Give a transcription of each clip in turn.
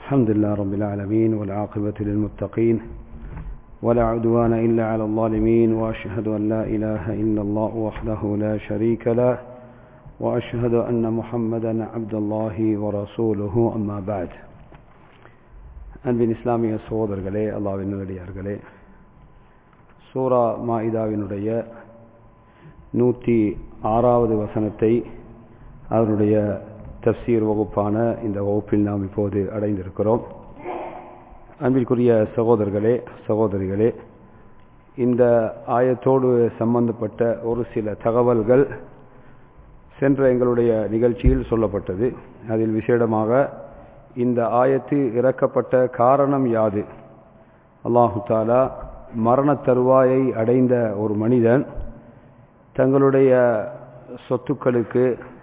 الحمد لله رب العالمين والعاقبة للمتقين ولا عدوان إلا على الظالمين وأشهد أن لا إله إلا الله وحده لا شريك له وأشهد أن محمدا عبد الله ورسوله أما بعد அன்பின் இஸ்லாமிய சகோதரர்களே அல்லாவின் நல்லடியார்களே சூரா மாயிதாவினுடைய நூற்றி ஆறாவது வசனத்தை அதனுடைய தப்சீர் வகுப்பான இந்த வகுப்பில் நாம் இப்போது அடைந்திருக்கிறோம் அன்பிற்குரிய சகோதரர்களே சகோதரிகளே இந்த ஆயத்தோடு சம்பந்தப்பட்ட ஒரு சில தகவல்கள் சென்ற எங்களுடைய நிகழ்ச்சியில் சொல்லப்பட்டது அதில் விசேடமாக இந்த ஆயத்து இறக்கப்பட்ட காரணம் யாது அல்லாஹு தாலா மரண தருவாயை அடைந்த ஒரு மனிதன் தங்களுடைய சொத்துக்களுக்கு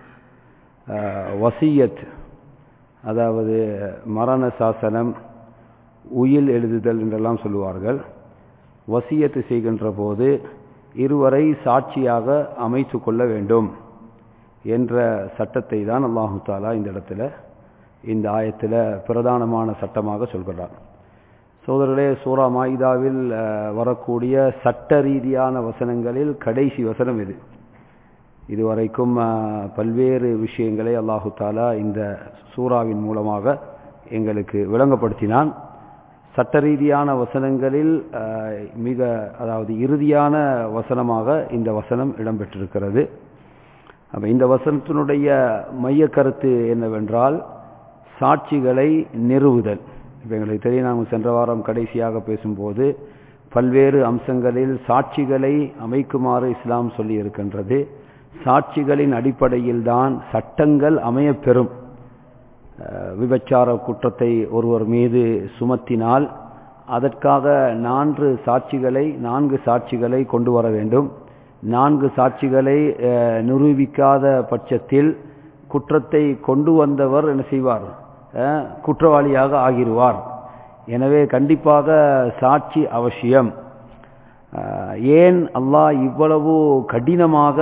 வசியத் அதாவது மரண சாசனம் உயில் எழுதுதல் என்றெல்லாம் சொல்லுவார்கள் வசியத்து செய்கின்ற போது இருவரை சாட்சியாக அமைத்து கொள்ள வேண்டும் என்ற சட்டத்தை தான் அல்லாஹு தாலா இந்த இடத்துல இந்த ஆயத்தில் பிரதானமான சட்டமாக சொல்கிறார் சோதரர்களே சூரா மாயிதாவில் வரக்கூடிய சட்ட ரீதியான வசனங்களில் கடைசி வசனம் இது இதுவரைக்கும் பல்வேறு விஷயங்களை அல்லாஹு தாலா இந்த சூறாவின் மூலமாக எங்களுக்கு விளங்கப்படுத்தினான் சட்ட ரீதியான வசனங்களில் மிக அதாவது இறுதியான வசனமாக இந்த வசனம் இடம்பெற்றிருக்கிறது அப்போ இந்த வசனத்தினுடைய மைய கருத்து என்னவென்றால் சாட்சிகளை நிறுவுதல் இப்போ எங்களுக்கு தெரியும் நாங்கள் சென்ற வாரம் கடைசியாக பேசும்போது பல்வேறு அம்சங்களில் சாட்சிகளை அமைக்குமாறு இஸ்லாம் சொல்லி இருக்கின்றது சாட்சிகளின் அடிப்படையில் தான் சட்டங்கள் அமையப்பெறும் விபச்சார குற்றத்தை ஒருவர் மீது சுமத்தினால் அதற்காக நான்கு சாட்சிகளை நான்கு சாட்சிகளை கொண்டு வர வேண்டும் நான்கு சாட்சிகளை நிரூபிக்காத பட்சத்தில் குற்றத்தை கொண்டு வந்தவர் என்ன செய்வார் குற்றவாளியாக ஆகிருவார் எனவே கண்டிப்பாக சாட்சி அவசியம் ஏன் அல்லாஹ் இவ்வளவு கடினமாக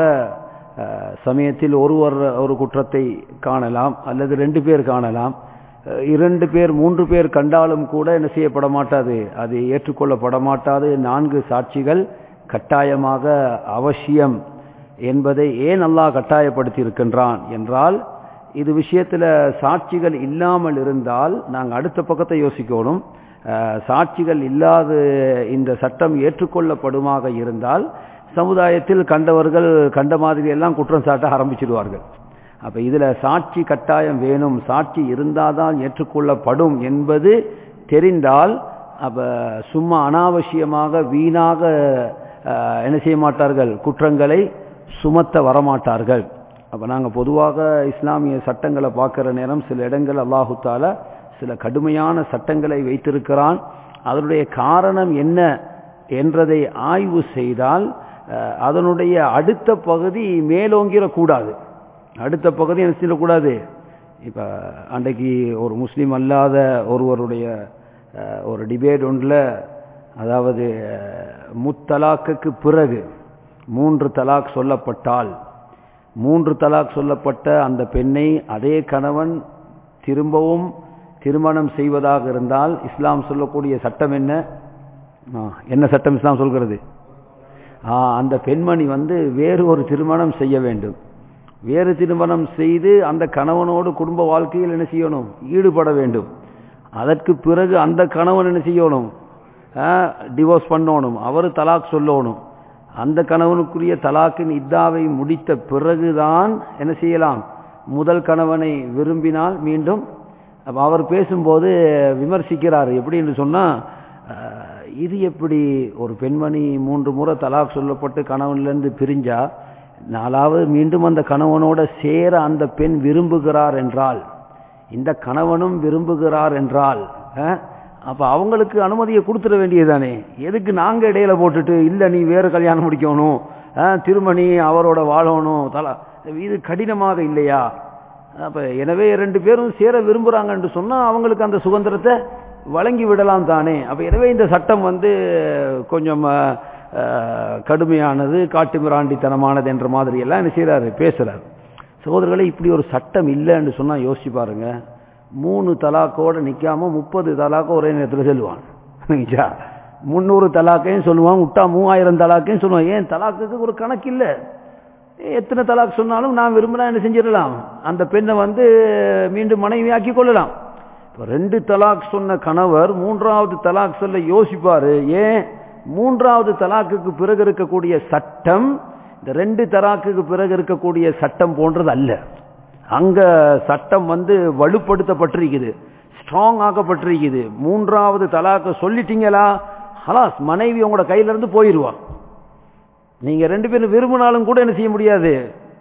சமயத்தில் ஒருவர் ஒரு குற்றத்தை காணலாம் அல்லது ரெண்டு பேர் காணலாம் இரண்டு பேர் மூன்று பேர் கண்டாலும் கூட என்ன செய்யப்பட மாட்டாது அது ஏற்றுக்கொள்ளப்பட மாட்டாது நான்கு சாட்சிகள் கட்டாயமாக அவசியம் என்பதை ஏன் அல்லாஹ் கட்டாயப்படுத்தி இருக்கின்றான் என்றால் இது விஷயத்தில் சாட்சிகள் இல்லாமல் இருந்தால் நாங்கள் அடுத்த பக்கத்தை யோசிக்கணும் சாட்சிகள் இல்லாத இந்த சட்டம் ஏற்றுக்கொள்ளப்படுமாக இருந்தால் சமுதாயத்தில் கண்டவர்கள் கண்ட மாதிரி எல்லாம் குற்றம் சாட்ட ஆரம்பிச்சிடுவார்கள் அப்போ இதில் சாட்சி கட்டாயம் வேணும் சாட்சி இருந்தால்தான் ஏற்றுக்கொள்ளப்படும் என்பது தெரிந்தால் அப்போ சும்மா அனாவசியமாக வீணாக என்ன செய்ய மாட்டார்கள் குற்றங்களை சுமத்த வரமாட்டார்கள் அப்போ நாங்கள் பொதுவாக இஸ்லாமிய சட்டங்களை பார்க்குற நேரம் சில இடங்கள் அல்லாஹு தாலா சில கடுமையான சட்டங்களை வைத்திருக்கிறான் அதனுடைய காரணம் என்ன என்றதை ஆய்வு செய்தால் அதனுடைய அடுத்த பகுதி மேலோங்கிடக்கூடாது அடுத்த பகுதி என்ன செய்யக்கூடாது இப்போ அன்றைக்கு ஒரு முஸ்லீம் அல்லாத ஒருவருடைய ஒரு டிபேட் ஒன்றில் அதாவது முத்தலாக்குக்கு பிறகு மூன்று தலாக் சொல்லப்பட்டால் மூன்று தலாக் சொல்லப்பட்ட அந்த பெண்ணை அதே கணவன் திரும்பவும் திருமணம் செய்வதாக இருந்தால் இஸ்லாம் சொல்லக்கூடிய சட்டம் என்ன என்ன சட்டம் இஸ்லாம் சொல்கிறது அந்த பெண்மணி வந்து வேறு ஒரு திருமணம் செய்ய வேண்டும் வேறு திருமணம் செய்து அந்த கணவனோடு குடும்ப வாழ்க்கையில் என்ன செய்யணும் ஈடுபட வேண்டும் அதற்கு பிறகு அந்த கணவன் என்ன செய்யணும் டிவோர்ஸ் பண்ணணும் அவர் தலாக் சொல்லணும் அந்த கணவனுக்குரிய தலாக்கின் இத்தாவை முடித்த பிறகுதான் என்ன செய்யலாம் முதல் கணவனை விரும்பினால் மீண்டும் அவர் பேசும்போது விமர்சிக்கிறார் எப்படின்னு சொன்னால் இது எப்படி ஒரு பெண்மணி மூன்று முறை தலாக் சொல்லப்பட்டு கணவன்லேருந்து பிரிஞ்சா நாலாவது மீண்டும் அந்த கணவனோட சேர அந்த பெண் விரும்புகிறார் என்றால் இந்த கணவனும் விரும்புகிறார் என்றால் அப்போ அவங்களுக்கு அனுமதியை கொடுத்துட வேண்டியதானே எதுக்கு நாங்கள் இடையில போட்டுட்டு இல்லை நீ வேறு கல்யாணம் முடிக்கணும் திருமணி அவரோட வாழணும் தலா இது கடினமாக இல்லையா அப்போ எனவே ரெண்டு பேரும் சேர விரும்புகிறாங்கன்னு சொன்னால் அவங்களுக்கு அந்த சுதந்திரத்தை வழங்கி விடலாம் தானே அப்போ எனவே இந்த சட்டம் வந்து கொஞ்சம் கடுமையானது காட்டு மிராண்டித்தனமானது என்ற மாதிரி எல்லாம் என்ன செய்கிறாரு பேசுகிறார் சகோதரர்களை இப்படி ஒரு சட்டம் இல்லைன்னு சொன்னால் யோசிச்சு பாருங்க மூணு தலாக்கோட நிக்காம முப்பது தலாக்கோ ஒரே நேரத்தில் சொல்லுவான் சரிங்களா? முந்நூறு தலாக்கையும் சொல்லுவான் விட்டா மூவாயிரம் தலாக்கையும் சொல்லுவான் ஏன் தலாக்குக்கு ஒரு கணக்கு இல்லை எத்தனை தலாக் சொன்னாலும் நான் விரும்பினா என்ன செஞ்சிடலாம் அந்த பெண்ணை வந்து மீண்டும் மனைவியாக்கி கொள்ளலாம் இப்போ ரெண்டு தலாக் சொன்ன கணவர் மூன்றாவது தலாக் சொல்ல யோசிப்பாரு ஏன் மூன்றாவது தலாக்குக்கு பிறகு இருக்கக்கூடிய சட்டம் இந்த ரெண்டு தலாக்குக்கு பிறகு இருக்கக்கூடிய சட்டம் போன்றது அல்ல அங்க சட்டம் வந்து வலுப்படுத்தப்பட்டிருக்குது ஸ்ட்ராங் ஆக்கப்பட்டிருக்குது மூன்றாவது தலாக்க சொல்லிட்டீங்களா ஹலாஸ் மனைவி உங்களோட கையில இருந்து போயிடுவா நீங்க ரெண்டு பேரும் விரும்பினாலும் கூட என்ன செய்ய முடியாது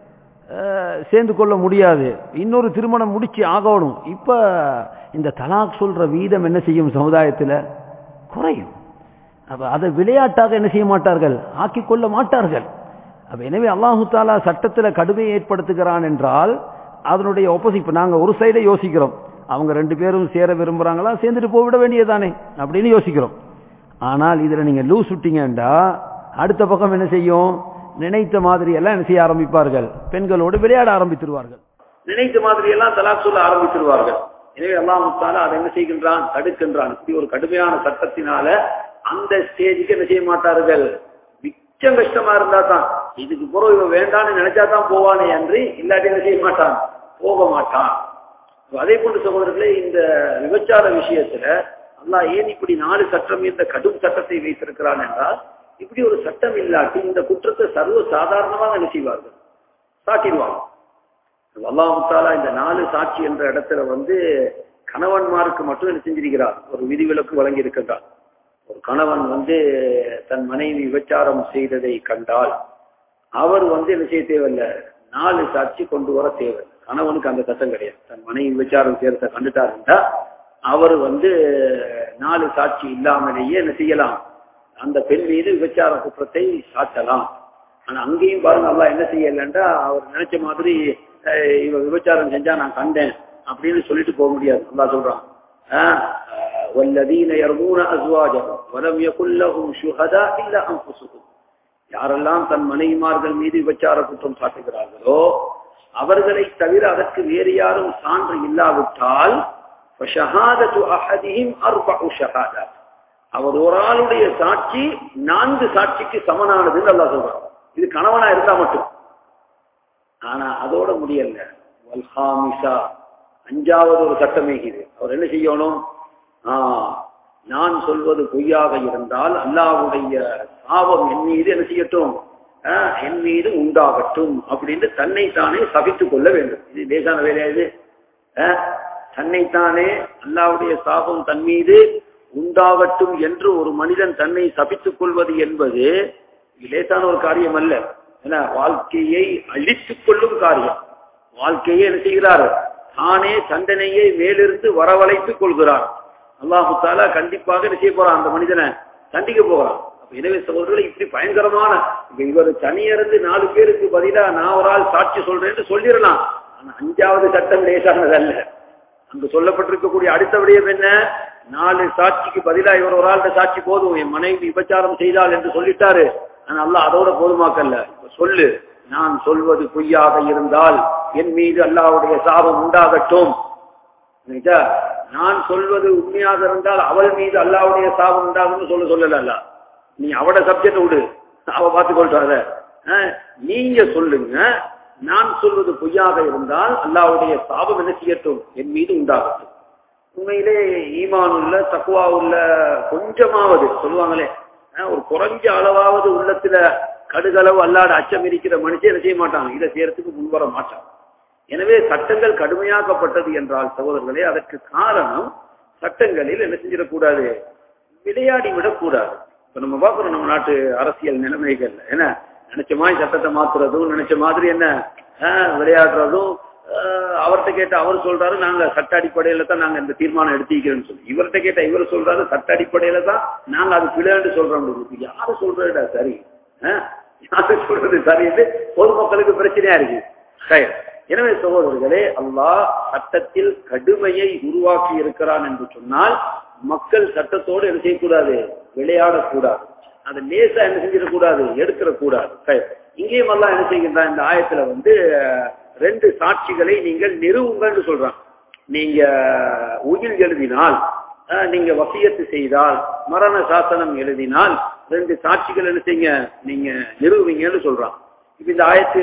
அஹ், சேர்ந்து கொள்ள முடியாது இன்னொரு திருமணம் முடிச்சு ஆகணும் இப்ப இந்த தலாக் சொல்ற வீதம் என்ன செய்யும் சமுதாயத்தில் குறையும் அப்ப அதை விளையாட்டாக என்ன செய்ய மாட்டார்கள் ஆக்கிக் கொள்ள மாட்டார்கள் அப்ப எனவே அல்லாஹு தாலா சட்டத்தில் கடுமையை ஏற்படுத்துகிறான் என்றால் அதனுடைய ஆப்போசிட் இப்ப நாங்க ஒரு சைடை யோசிக்கிறோம் அவங்க ரெண்டு பேரும் சேர விரும்புறாங்களா சேர்ந்துட்டு போய்விட வேண்டியதானே அப்படின்னு யோசிக்கிறோம் ஆனால் இதுல நீங்க லூஸ் விட்டீங்கன்றா அடுத்த பக்கம் என்ன செய்யும் நினைத்த மாதிரி எல்லாம் என்ன செய்ய ஆரம்பிப்பார்கள் பெண்களோடு விளையாட ஆரம்பித்திருவார்கள் நினைத்த மாதிரி எல்லாம் தலாக் சொல்ல ஆரம்பித்திருவார்கள் எனவே அல்லாஹ் முத்தால அதை என்ன செய்கின்றான் தடுக்கின்றான் இப்படி ஒரு கடுமையான சட்டத்தினால அந்த ஸ்டேஜுக்கு என்ன செய்ய மாட்டார்கள் மிச்சம் கஷ்டமா இருந்தா தான் இதுக்கு பிறகு இவன் வேண்டாம்னு நினைச்சா தான் போவானே அன்றி இல்லாட்டி என்ன செய்ய மாட்டான் போக மாட்டான் அதே போன்று சகோதரர்களே இந்த விபச்சார விஷயத்துல அல்லாஹ் ஏன் இப்படி நாலு சட்டம் இந்த கடும் சட்டத்தை வைத்திருக்கிறான் என்றால் இப்படி ஒரு சட்டம் இல்லாட்டி இந்த குற்றத்தை சர்வ சாதாரணமாக என்ன செய்வார்கள் சாட்டிடுவாங்க அல்லாஹாலா இந்த நாலு சாட்சி என்ற இடத்துல வந்து கணவன்மாருக்கு மட்டும் என்ன செஞ்சிருக்கிறார் ஒரு விதிவிலக்கு வழங்கி இருக்கின்றார் ஒரு கணவன் வந்து தன் மனைவி விபச்சாரம் செய்ததை கண்டால் அவர் வந்து என்ன செய்ய தேவையில்லை நாலு சாட்சி கொண்டு வர தேவை கணவனுக்கு அந்த சட்டம் கிடையாது தன் மனைவி விபச்சாரம் செய்யறத கண்டுட்டாருந்தா அவர் வந்து நாலு சாட்சி இல்லாமலேயே என்ன செய்யலாம் அந்த பெண் மீது விபச்சார குற்றத்தை சாட்டலாம் ஆனா அங்கேயும் பாருங்க அல்லா என்ன செய்யலன்றா அவர் நினைச்ச மாதிரி அஹ், இவ விபச்சாரம் செஞ்சா நான் கண்டேன் அப்படின்னு சொல்லிட்டு போக முடியாது அல்லா சொல்றான் ஆஹ், والذين يرمون أزواجهم ولم يكن لهم شهداء إلا أنفسهم யாரெல்லாம் தன் மனைவிமார்கள் மீது விபச்சார குற்றம் சாட்டுகிறார்களோ அவர்களை தவிர அதற்கு வேறு யாரும் சான்று இல்லாவிட்டால் فَشَهَادَةُ أَحَدِهِمْ أَرْبَعُ شَهَادَاتٍ அவர் ஒரு ஆளுடைய சாட்சி நான்கு சாட்சிக்கு சமனானதுன்னு அல்லாஹ் சொல்றான் இது கணவனா இருந்தா மட்டும் ஆனா அதோட முடியல வல்ஹாமிசா அஞ்சாவது ஒரு சட்டமே இது அவர் என்ன செய்யணும் ஆஹ் நான் சொல்வது பொய்யாக இருந்தால் அல்லாஹ்வுடைய சாபம் என் மீது என்ன செய்யட்டும் ஆஹ், என் மீது உண்டாகட்டும் அப்படின்னு தன்னைத்தானே சபித்துக் கொள்ள வேண்டும் இது லேசான வேலையா இது ஆஹ், தன்னைத்தானே அல்லாஹ்வுடைய சாபம் தன் மீது உண்டாகட்டும் என்று ஒரு மனிதன் தன்னை சபித்துக் கொள்வது என்பது இது லேசான ஒரு காரியம் அல்ல ஏன்னா வாழ்க்கையை அழித்துக் கொள்ளும் காரியம் வாழ்க்கையை என்ன செய்கிறார் தானே தண்டனையை மேலிருந்து வரவழைத்துக் கொள்கிறார் அல்லாஹு தாலா கண்டிப்பாக என்ன செய்ய போறான் அந்த மனிதனை தண்டிக்க போகிறான் அப்ப எனவே சகோதரர்கள் இப்படி பயங்கரமான இப்ப இவர் தனியிருந்து நாலு பேருக்கு பதிலா நான் ஒரு ஆள் சாட்சி சொல்றேன்னு சொல்லிடலாம் ஆனா அஞ்சாவது சட்டம் லேசானது அல்ல அங்கு சொல்லப்பட்டிருக்கக்கூடிய அடுத்த விடயம் என்ன நாலு சாட்சிக்கு பதிலா இவர் ஒரு ஆள்கிட்ட சாட்சி போதும் என் மனைவி விபச்சாரம் செய்தால் என்று சொல்லிட்டாரு ஆனா அல்லாஹ் அதோட போதுமாக்கல்ல இப்ப சொல்லு நான் சொல்வது பொய்யாக இருந்தால் என் மீது அல்லாஹ்வுடைய சாபம் உண்டாகட்டும் புரியுதா? நான் சொல்வது உண்மையாக இருந்தால் அவள் மீது அல்லாஹ்வுடைய சாபம் உண்டாகும்னு சொல்ல சொல்லல அல்லாஹ். நீ அவட சப்ஜெக்ட் விடு அவ பார்த்துக் கொள்றாத அஹ், நீங்க சொல்லுங்க நான் சொல்வது பொய்யாக இருந்தால் அல்லாஹ்வுடைய சாபம் என்ன செய்யட்டும் என் மீது உண்டாகட்டும் உண்மையிலே ஈமான் உள்ள தக்குவா உள்ள கொஞ்சமாவது சொல்லுவாங்களே அஹ், ஒரு குறைஞ்ச அளவாவது உள்ளத்துல கடுகளவு அல்லாட அச்சம் இருக்கிற மனுஷன் என்ன செய்ய மாட்டான் இதை செய்யறதுக்கு முன்வர மாட்டான் எனவே சட்டங்கள் கடுமையாக்கப்பட்டது என்றால் சகோதரர்களே அதற்கு காரணம் சட்டங்களில் என்ன செஞ்சிடக்கூடாது விளையாடி விடக்கூடாது இப்ப நம்ம பார்க்கிறோம் நம்ம நாட்டு அரசியல் நிலைமைகள் என்ன நினைச்ச மாதிரி சட்டத்தை மாத்துறதும் நினைச்ச மாதிரி என்ன ஆஹ், விளையாடுறதும் ஆஹ், அவர்கிட்ட கேட்ட அவர் சொல்றாரு நாங்க சட்ட அடிப்படையில தான் நாங்க இந்த தீர்மானம் எடுத்திக்கிறோம்னு சொல்லி இவர்கிட்ட கேட்ட இவர் சொல்றாரு சட்ட அடிப்படையில தான் நாங்க அது பிள்ளைன்னு சொல்றோம் இப்ப யாரு சொல்றதுடா சரி ஆஹ், யாரு சொல்றது சரி என்று பொதுமக்களுக்கு பிரச்சனையா இருக்கு சரி எனவே சகோதரர்களே அல்லாஹ் சட்டத்தில் கடுமையை உருவாக்கி இருக்கிறான் என்று சொன்னால் மக்கள் சட்டத்தோடு என்ன செய்யக்கூடாது விளையாடக்கூடாது அதை லேசா என்ன செஞ்சிடக்கூடாது எடுத்துடக்கூடாது சரி இங்கேயும் அல்லாஹ் என்ன செய்கின்றான் இந்த ஆயத்துல வந்து அஹ், ரெண்டு சாட்சிகளை நீங்கள் நிறுவுங்கன்னு சொல்றான் நீங்க உயில் எழுதினால் அஹ், நீங்க வசியத்து செய்தால் மரண சாசனம் எழுதினால் ரெண்டு சாட்சிகள் என்ன செய்யுங்க நீங்க நிறுவுவீங்கன்னு சொல்றான் இப்ப இந்த ஆயத்து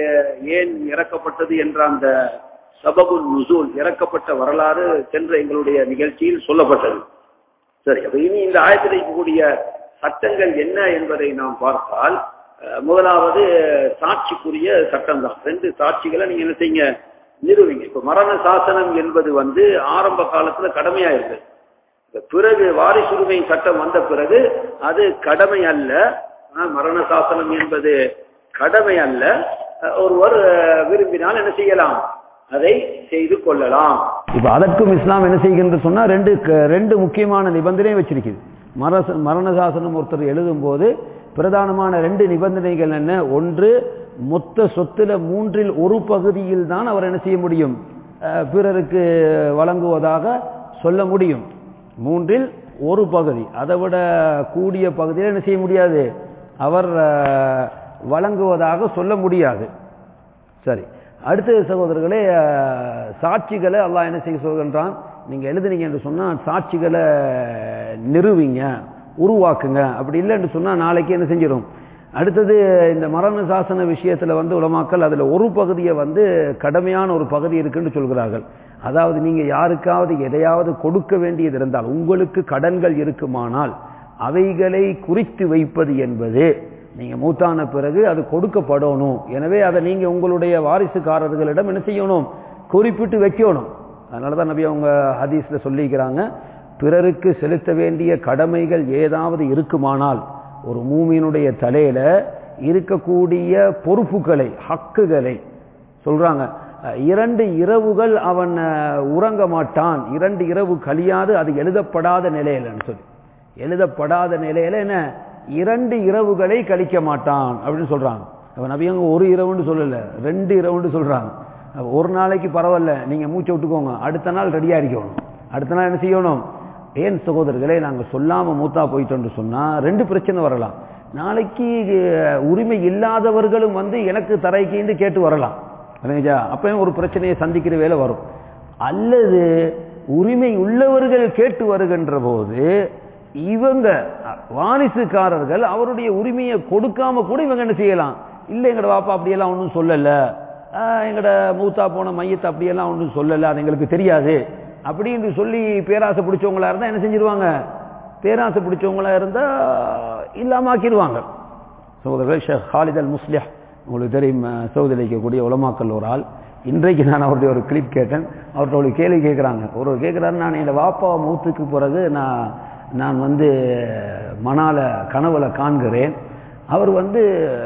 ஏன் இறக்கப்பட்டது என்ற அந்த சபபுல் நுசூல் இறக்கப்பட்ட வரலாறு சென்ற எங்களுடைய நிகழ்ச்சியில் சொல்லப்பட்டது சரி அப்ப இனி இந்த ஆயத்தில் இருக்கக்கூடிய சட்டங்கள் என்ன என்பதை நாம் பார்த்தால் அஹ், முதலாவது சாட்சிக்குரிய சட்டம் தான் ரெண்டு சாட்சிகளை நீங்க என்ன செய்யுங்க நிறுவீங்க இப்ப மரண சாசனம் என்பது வந்து ஆரம்ப காலத்துல கடமையா இருக்கு இப்ப பிறகு வாரிசுரிமை சட்டம் வந்த பிறகு அது கடமை அல்ல ஆனா, மரண சாசனம் என்பது கடமை அல்ல அஹ், ஒருவர் அஹ், விரும்பினால் என்ன செய்யலாம் அதை செய்து கொள்ளலாம் இப்ப அதற்கும் இஸ்லாம் என்ன செய்கின்ற சொன்னா ரெண்டு க- ரெண்டு முக்கியமான நிபந்தனை வச்சிருக்குது மரச மரண சாசனம் ஒருத்தர் எழுதும் போது பிரதானமான ரெண்டு நிபந்தனைகள் என்ன ஒன்று மொத்த சொத்துல மூன்றில் ஒரு பகுதியில் தான் அவர் என்ன செய்ய முடியும் அஹ், பிறருக்கு வழங்குவதாக சொல்ல முடியும் மூன்றில் ஒரு பகுதி அதை விட கூடிய பகுதியில் என்ன செய்ய முடியாது அவர் அஹ், வழங்குவதாக சொல்ல முடியாது சரி அடுத்த சகோதரர்களே அஹ், சாட்சிகளை அல்லாஹ் என்ன செய்ய சொல்கின்றான் நீங்க எழுதுனீங்க என்று சொன்னா சாட்சிகளை நிறுவிங்க உருவாக்குங்க அப்படி இல்லை என்று சொன்னா நாளைக்கு என்ன செஞ்சிடும் அடுத்தது இந்த மரண சாசன விஷயத்துல வந்து உலமாக்கல் அதுல ஒரு பகுதியை வந்து கடமையான ஒரு பகுதி இருக்குன்னு சொல்கிறார்கள் அதாவது நீங்க யாருக்காவது எதையாவது கொடுக்க வேண்டியது இருந்தால் உங்களுக்கு கடன்கள் இருக்குமானால் அவைகளை குறித்து வைப்பது என்பது நீங்க மூத்தான பிறகு அது கொடுக்கப்படணும் எனவே அதை நீங்க உங்களுடைய வாரிசுக்காரர்களிடம் என்ன செய்யணும் குறிப்பிட்டு வைக்கணும் அதனாலதான் நபி அவங்க ஹதீஸ்ல சொல்லிக்கிறாங்க பிறருக்கு செலுத்த வேண்டிய கடமைகள் ஏதாவது இருக்குமானால் ஒரு மூமியினுடைய தலையில இருக்கக்கூடிய பொறுப்புகளை ஹக்குகளை சொல்றாங்க அஹ், இரண்டு இரவுகள் அவன் அஹ், உறங்க மாட்டான் இரண்டு இரவு கழியாது அது எழுதப்படாத நிலையிலன்னு சொல்லி எழுதப்படாத நிலையில என்ன இரண்டு இரவுகளை கழிக்க மாட்டான் அப்படின்னு சொல்றாங்க அவன் நபியங்க ஒரு இரவுன்னு சொல்லல ரெண்டு இரவுன்னு சொல்றாங்க அப்ப ஒரு நாளைக்கு பரவாயில்ல நீங்க மூச்சை விட்டுக்கோங்க அடுத்த நாள் ரெடியா இருக்கணும் அடுத்த நாள் என்ன செய்யணும் ஏன் சகோதரர்களே நாங்க சொல்லாம மூத்தா போயிட்டோம்னு சொன்னா ரெண்டு பிரச்சனை வரலாம் நாளைக்கு அஹ், உரிமை இல்லாதவர்களும் வந்து எனக்கு தரைக்கின்னு கேட்டு வரலாம் சரிங்களா? அப்பயும் ஒரு பிரச்சனையை சந்திக்கிற வேலை வரும் அல்லது உரிமை உள்ளவர்கள் கேட்டு வருகின்ற போது இவங்க அஹ், வாரிசுக்காரர்கள் அவருடைய உரிமையை கொடுக்காம கூட இவங்க என்ன செய்யலாம் இல்லை எங்கட வாப்பா அப்படியெல்லாம் ஒன்றும் சொல்லல அஹ், எங்கட மூத்தா போன மையத்தை அப்படியெல்லாம் ஒன்றும் சொல்லல அது எங்களுக்கு தெரியாது அப்படின்னு சொல்லி பேராசை பிடிச்சவங்களா இருந்தா என்ன செஞ்சிருவாங்க பேராசை பிடிச்சவங்களா இருந்தா இல்லாம ஆக்கிடுவாங்க சகோதரர்கள் ஷேக் ஹாலித் அல் முஸ்லிஹ் உங்களுக்கு தெரியும் அஹ், சவுதியில் இருக்கக்கூடிய உலமாக்கல் ஒரு ஆள் இன்றைக்கு நான் அவருடைய ஒரு கிளிப் கேட்டேன் அவர்கிட்ட ஒரு கேள்வி கேட்குறாங்க ஒரு கேட்குறாரு நான் என் வாப்பா மூத்துக்கு பிறகு நான் நான் வந்து மணால கனவுல காண்கிறேன் அவர் வந்து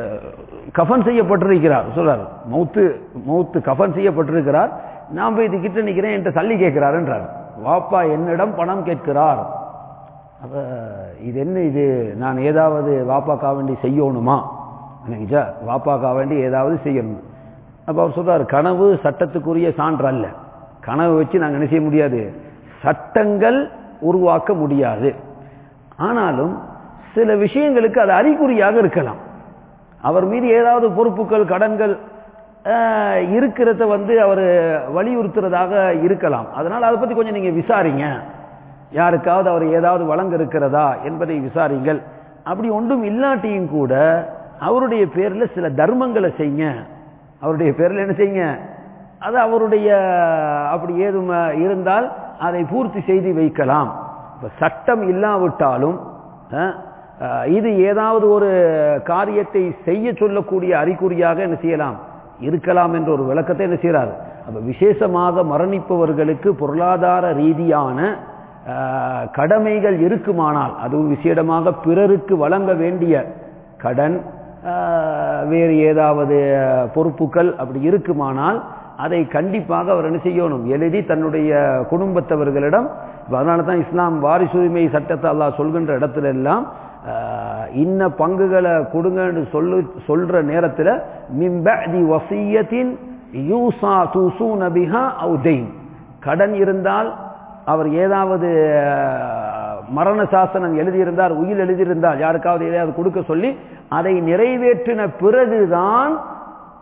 கஃன் செய்யப்பட்டிருக்கிறார் சொல்றார் மௌத்து மௌத்து கஃன் செய்யப்பட்டிருக்கிறார் நான் போய் இதுகிட்ட நிற்கிறேன் என்கிட்ட தள்ளி கேட்கிறாருன்றார் வாப்பா என்னிடம் பணம் கேட்கிறார் அப்ப இது என்ன இது நான் ஏதாவது வாப்பாக்கா வேண்டி செய்யணுமா நினைச்சா வாப்பாக்கா வேண்டி ஏதாவது செய்யணும் அப்ப அவர் சொல்றாரு கனவு சட்டத்துக்குரிய சான்று அல்ல கனவு வச்சு நாங்கள் என்ன செய்ய முடியாது சட்டங்கள் உருவாக்க முடியாது ஆனாலும் சில விஷயங்களுக்கு அது அறிகுறியாக இருக்கலாம் அவர் மீது ஏதாவது பொறுப்புகள் கடன்கள் அஹ், இருக்கிறத வந்து அவர் வலியுறுத்துறதாக இருக்கலாம் அதனால அதை பத்தி கொஞ்சம் நீங்க விசாரிங்க யாருக்காவது அவர் ஏதாவது வழங்க இருக்கிறதா என்பதை விசாரிங்கள் அப்படி ஒன்றும் இல்லாட்டியும் கூட அவருடைய பேர்ல சில தர்மங்களை செய்யுங்க அவருடைய பேர்ல என்ன செய்யுங்க அது அவருடைய அப்படி ஏதும் அஹ், இருந்தால் அதை பூர்த்தி செய்து வைக்கலாம் இப்ப சட்டம் இல்லாவிட்டாலும் அஹ், அஹ், இது ஏதாவது ஒரு காரியத்தை செய்ய சொல்லக்கூடிய அறிகுறியாக என்ன செய்யலாம் இருக்கலாம் என்ற ஒரு விளக்கத்தை என்ன செய்யறாரு அப்ப விசேஷமாக மரணிப்பவர்களுக்கு பொருளாதார ரீதியான அஹ், கடமைகள் இருக்குமானால் அதுவும் விசேடமாக பிறருக்கு வழங்க வேண்டிய கடன் அஹ், வேறு ஏதாவது பொறுப்புகள் அப்படி இருக்குமானால் அதை கண்டிப்பாக அவர் என்ன செய்யணும் எழுதி தன்னுடைய குடும்பத்தவர்களிடம் அதனால தான் இஸ்லாம் வாரிசுரிமை சட்டத்தை அல்லாஹ் சொல்கின்ற இடத்துல எல்லாம் அஹ், இன்ன பங்குகளை கொடுங்கன்னு சொல்லு சொல்ற நேரத்தில் மிம்பதி வசியத்தின் யூசா தூசூன பிஹா அவு தெய்ன் கடன் இருந்தால் அவர் ஏதாவது அஹ், மரண சாசனம் எழுதியிருந்தார் உயிர் எழுதியிருந்தால் யாருக்காவது எதையாவது கொடுக்க சொல்லி அதை நிறைவேற்றின பிறகுதான்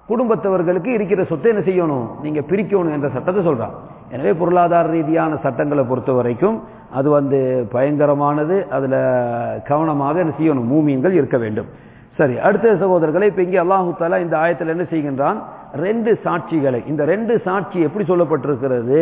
குடும்பத்தவர்களுக்கு இருக்கிற சொத்தை என்ன செய்யணும் நீங்க பிரிக்கணும் என்ற சட்டத்தை சொல்றான் எனவே பொருளாதார ரீதியான சட்டங்களை பொறுத்த வரைக்கும் அது வந்து பயங்கரமானது அதுல கவனமாக என்ன செய்யணும் மூமியங்கள் இருக்க வேண்டும் சரி அடுத்த சகோதரர்களை இப்ப இங்கே அல்லாஹு தாலா இந்த ஆயத்தில் என்ன செய்கின்றான் ரெண்டு சாட்சிகளை இந்த ரெண்டு சாட்சி எப்படி சொல்லப்பட்டிருக்கிறது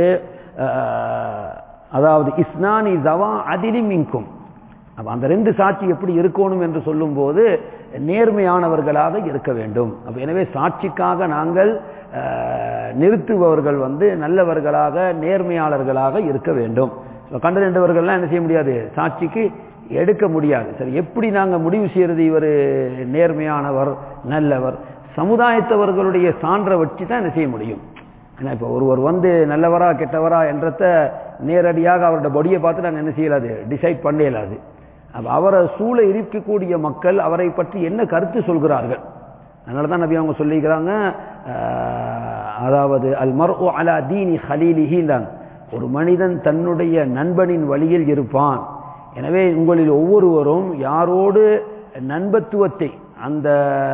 அஹ், அதாவது இஸ்னானி தவா அதிலி மின்கும் அப்ப அந்த ரெண்டு சாட்சி எப்படி இருக்கணும் என்று சொல்லும்போது நேர்மையானவர்களாக இருக்க வேண்டும் அப்ப எனவே சாட்சிக்காக நாங்கள் அஹ், நிறுத்துபவர்கள் வந்து நல்லவர்களாக நேர்மையாளர்களாக இருக்க வேண்டும் கண்டறிந்தவர்கள்லாம் என்ன செய்ய முடியாது சாட்சிக்கு எடுக்க முடியாது சரி எப்படி நாங்கள் முடிவு செய்யறது இவர் நேர்மையானவர் நல்லவர் சமுதாயத்தவர்களுடைய சான்றை வச்சு தான் என்ன செய்ய முடியும் ஏன்னா இப்போ ஒருவர் வந்து நல்லவரா கெட்டவரா என்றத நேரடியாக அவரோட பொடியை பார்த்து நாங்கள் என்ன செய்யலாது டிசைட் பண்ண இயலாது அப்ப அவரை சூழ இருக்கக்கூடிய மக்கள் அவரை பற்றி என்ன கருத்து சொல்கிறார்கள் அதனால தான் நபி அவங்க சொல்லிக்கிறாங்க அஹ், அதாவது அல் மர் அலா தீனி ஹலீலிஹின்றாங்க ஒரு மனிதன் தன்னுடைய நண்பனின் வழியில் இருப்பான் எனவே உங்களில் ஒவ்வொருவரும் யாரோடு நண்பத்துவத்தை அந்த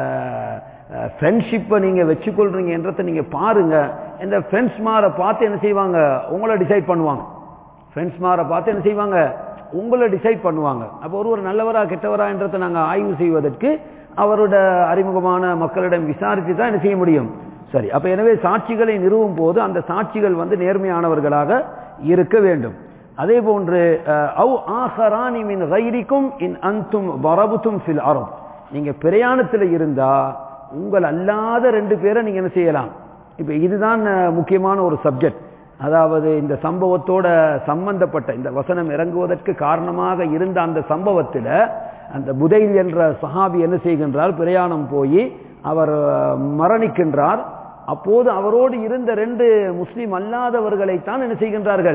ஃப்ரெண்ட்ஷிப்பை நீங்கள் வச்சுக்கொள்றீங்க என்றதை நீங்கள் பாருங்க இந்த ஃப்ரெண்ட்ஸ் மாரை பார்த்து என்ன செய்வாங்க உங்களை டிசைட் பண்ணுவாங்க ஃப்ரெண்ட்ஸ் மாரை பார்த்து என்ன செய்வாங்க உங்களை டிசைட் பண்ணுவாங்க அப்போ ஒருவர் நல்லவரா கெட்டவரா என்றதை நாங்கள் ஆய்வு செய்வதற்கு அவரோட அறிமுகமான மக்களிடம் விசாரித்து தான் என்ன செய்ய முடியும் சரி அப்ப எனவே சாட்சிகளை நிறுவும் போது அந்த சாட்சிகள் வந்து நேர்மையானவர்களாக இருக்க வேண்டும் அதே போன்று அஹ், அவு ஆஹரானி மின் கைரிக்கும் இன் அந்தும் வரபுத்தும் ஃபில் அறம் நீங்க பிரயாணத்தில் இருந்தா உங்கள் அல்லாத ரெண்டு பேரை நீங்க என்ன செய்யலாம் இப்ப இதுதான் அஹ், முக்கியமான ஒரு சப்ஜெக்ட் அதாவது இந்த சம்பவத்தோட சம்பந்தப்பட்ட இந்த வசனம் இறங்குவதற்கு காரணமாக இருந்த அந்த சம்பவத்தில் அந்த புதைல் என்ற சஹாபி என்ன செய்கின்றார் பிரயாணம் போய் அவர் அஹ், மரணிக்கின்றார் அப்போது அவரோடு இருந்த ரெண்டு முஸ்லிம் அல்லாதவர்களைத்தான் என்ன செய்கின்றார்கள்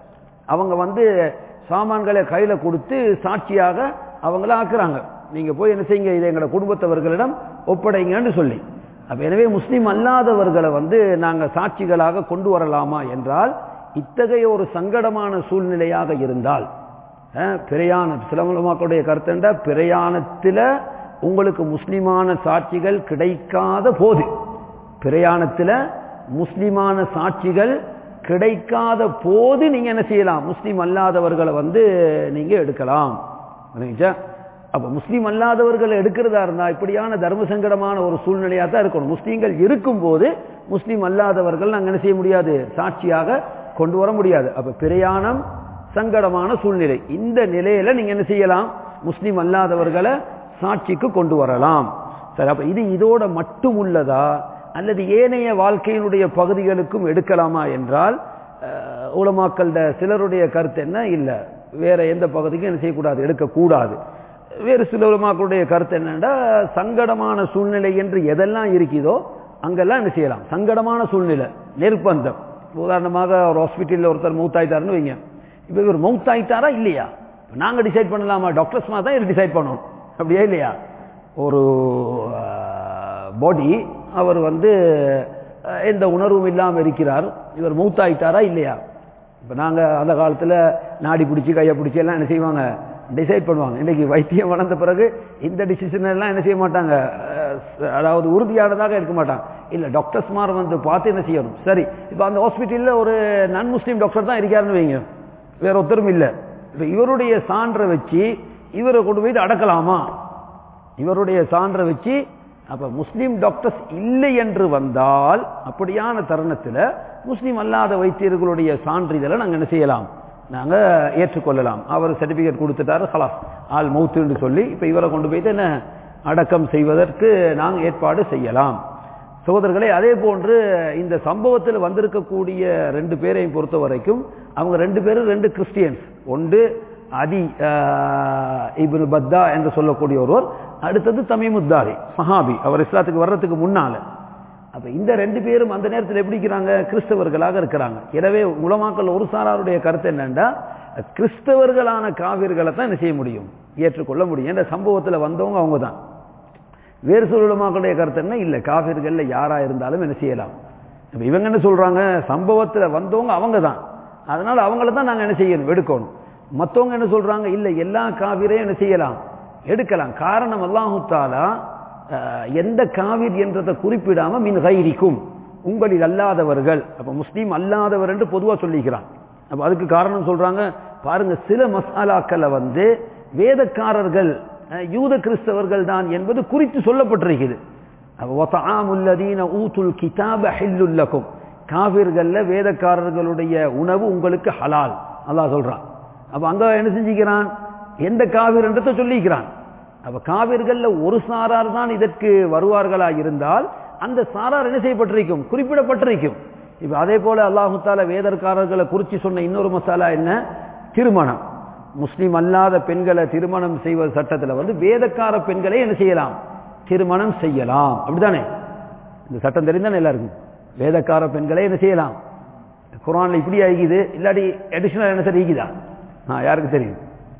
அவங்க வந்து சாமான்களை கையில கொடுத்து சாட்சியாக அவங்கள ஆக்குறாங்க நீங்க போய் என்ன செய்யுங்க இதை எங்களோட குடும்பத்தவர்களிடம் ஒப்படைங்கன்னு சொல்லி அப்ப எனவே முஸ்லிம் அல்லாதவர்களை வந்து நாங்க சாட்சிகளாக கொண்டு வரலாமா என்றால் இத்தகைய ஒரு சங்கடமான சூழ்நிலையாக இருந்தால் அஹ், பிரயாணம் சிலமுலமாக்களுடைய கருத்தண்ட பிரயாணத்தில் உங்களுக்கு முஸ்லிமான சாட்சிகள் கிடைக்காத போது பிரயாணத்தில் முஸ்லிமான சாட்சிகள் கிடைக்காத போது நீங்க என்ன செய்யலாம் முஸ்லிம் அல்லாதவர்களை வந்து நீங்க எடுக்கலாம் புரியுதா? அப்ப முஸ்லீம் அல்லாதவர்களை எடுக்கிறதா இருந்தா இப்படியான தர்ம சங்கடமான ஒரு சூழ்நிலையா தான் இருக்கணும் முஸ்லீம்கள் இருக்கும் போது முஸ்லீம் அல்லாதவர்கள் நாங்க என்ன செய்ய முடியாது சாட்சியாக கொண்டு வர முடியாது அப்ப பிரயாணம் சங்கடமான சூழ்நிலை இந்த நிலையில நீங்க என்ன செய்யலாம் முஸ்லீம் அல்லாதவர்களை சாட்சிக்கு கொண்டு வரலாம் சரி அப்ப இது இதோட மட்டும் உள்ளதா அல்லது ஏனைய வாழ்க்கையினுடைய பகுதிகளுக்கும் எடுக்கலாமா என்றால் அஹ், உலமாக்களோட சிலருடைய கருத்து என்ன இல்ல வேற எந்த பகுதிக்கும் என்ன செய்யக்கூடாது எடுக்கக்கூடாது வேறு சில உலமாக்களுடைய கருத்து என்னன்னா சங்கடமான சூழ்நிலை என்று எதெல்லாம் இருக்குதோ அங்கெல்லாம் என்ன செய்யலாம் சங்கடமான சூழ்நிலை நிர்பந்தம் உதாரணமாக ஒரு ஹாஸ்பிட்டலில் ஒருத்தர் மௌத்தாயிட்டாருன்னு வைங்க இப்போ இவர் மௌத்தாயிட்டாரா இல்லையா இப்ப நாங்க டிசைட் பண்ணலாமா டாக்டர்ஸ் மாதிரி தான் இது டிசைட் பண்ணணும் அப்படியா இல்லையா ஒரு பாடி அவர் வந்து அஹ், எந்த உணர்வும் இல்லாமல் இருக்கிறார் இவர் மௌத்தாயிட்டாரா இல்லையா இப்போ நாங்கள் அந்த காலத்தில் நாடி பிடிச்சி கையை பிடிச்சி எல்லாம் என்ன செய்வாங்க டிசைட் பண்ணுவாங்க இன்னைக்கு வைத்தியம் வளர்ந்த பிறகு இந்த டிசிஷன் எல்லாம் என்ன செய்ய மாட்டாங்க அஹ், அதாவது உறுதியானதாக இருக்க மாட்டாங்க இல்லை டாக்டர்ஸ்மார் வந்து பார்த்து என்ன செய்யணும் சரி இப்போ அந்த ஹாஸ்பிட்டலில் ஒரு நான் முஸ்லீம் டாக்டர் தான் இருக்காருன்னு வைங்க வேற ஒருத்தரும் இல்லை இப்போ இவருடைய சான்றை வச்சு இவரை கொண்டு போயிட்டு அடக்கலாமா இவருடைய சான்றை வச்சு அப்ப முஸ்லீம் டாக்டர்ஸ் இல்லை என்று வந்தால் அப்படியான தருணத்தில் முஸ்லீம் அல்லாத வைத்தியர்களுடைய சான்றிதழை நாங்கள் என்ன செய்யலாம் நாங்க ஏற்றுக்கொள்ளலாம் அவர் சர்டிபிகேட் கொடுத்துட்டாரு ஹலாஸ் ஆள் மௌத்துன்னு சொல்லி இப்ப இவரை கொண்டு போயிட்டு என்ன அடக்கம் செய்வதற்கு நாங்கள் ஏற்பாடு செய்யலாம் சகோதரர்களே அதே போன்று இந்த சம்பவத்தில் வந்திருக்கக்கூடிய ரெண்டு பேரையும் பொறுத்த வரைக்கும் அவங்க ரெண்டு பேரும் ரெண்டு கிறிஸ்டியன்ஸ் ஒன்று அதி இப்னு பத்தா என்று சொல்லக்கூடிய ஒருவர் அடுத்தது தமீமுத்தாரி சஹாபி அவர் இஸ்லாத்துக்கு வர்றதுக்கு முன்னால அப்ப இந்த ரெண்டு பேரும் அந்த நேரத்தில் எப்படி இருக்கிறாங்க கிறிஸ்தவர்களாக இருக்கிறாங்க எனவே உலமாக்கள் ஒரு சாராருடைய கருத்து என்னன்னா கிறிஸ்தவர்களான காவிர்களை தான் என்ன செய்ய முடியும் ஏற்றுக்கொள்ள முடியும் என்ற சம்பவத்தில் வந்தவங்க அவங்க தான் வேறு சில உலமாக்களுடைய கருத்து என்ன இல்லை காவிர்கள்ல யாரா இருந்தாலும் என்ன செய்யலாம் இப்ப இவங்க என்ன சொல்றாங்க சம்பவத்தில் வந்தவங்க அவங்க தான் அதனால அவங்கள தான் நாங்கள் என்ன செய்யணும் எடுக்கணும் மற்றவங்க என்ன சொல்றாங்க இல்லை எல்லா காவிரையும் என்ன செய்யலாம் எடுக்கலாம் காரணம் அல்லாஹு தாலா அஹ், எந்த காவிர் என்றதை குறிப்பிடாம மின் கைரிக்கும் உங்களில் அல்லாதவர்கள் அப்ப முஸ்லீம் அல்லாதவர் என்று பொதுவா சொல்லிக்கிறான் அப்ப அதுக்கு காரணம் சொல்றாங்க பாருங்க சில மசாலாக்களை வந்து வேதக்காரர்கள் அஹ், யூத கிறிஸ்தவர்கள் தான் என்பது குறித்து சொல்லப்பட்டிருக்குது அப்ப வதஆமுல்லதீன ஊத்துல் கிதாப ஹில்லுல் லக்கும் காவிர்கள்ல வேதக்காரர்களுடைய உணவு உங்களுக்கு ஹலால் அல்லாஹ் சொல்றான் அப்ப அங்க என்ன செஞ்சுக்கிறான் எந்த காவிர் என்றதை சொல்லிக்கிறான் அப்ப காவிர்கள்ல ஒரு சாரார் தான் இதற்கு வருவார்களா இருந்தால் அந்த சாரார் என்ன செய்யப்பட்டிருக்கும் குறிப்பிடப்பட்டிருக்கும் இப்ப அதே போல அல்லாஹு தாலா வேதற்காரர்களை குறித்து சொன்ன இன்னொரு மசாலா என்ன திருமணம் முஸ்லிம் அல்லாத பெண்களை திருமணம் செய்வது சட்டத்துல வந்து வேதக்கார பெண்களை என்ன செய்யலாம் திருமணம் செய்யலாம் அப்படிதானே இந்த சட்டம் தெரிந்தானே எல்லாருக்கும் வேதக்கார பெண்களை என்ன செய்யலாம் குரான்ல இப்படி ஆகிக்குது இல்லாட்டி அடிஷனல் என்ன சார் ஈக்குதா ஆ யாருக்கு தெரியும்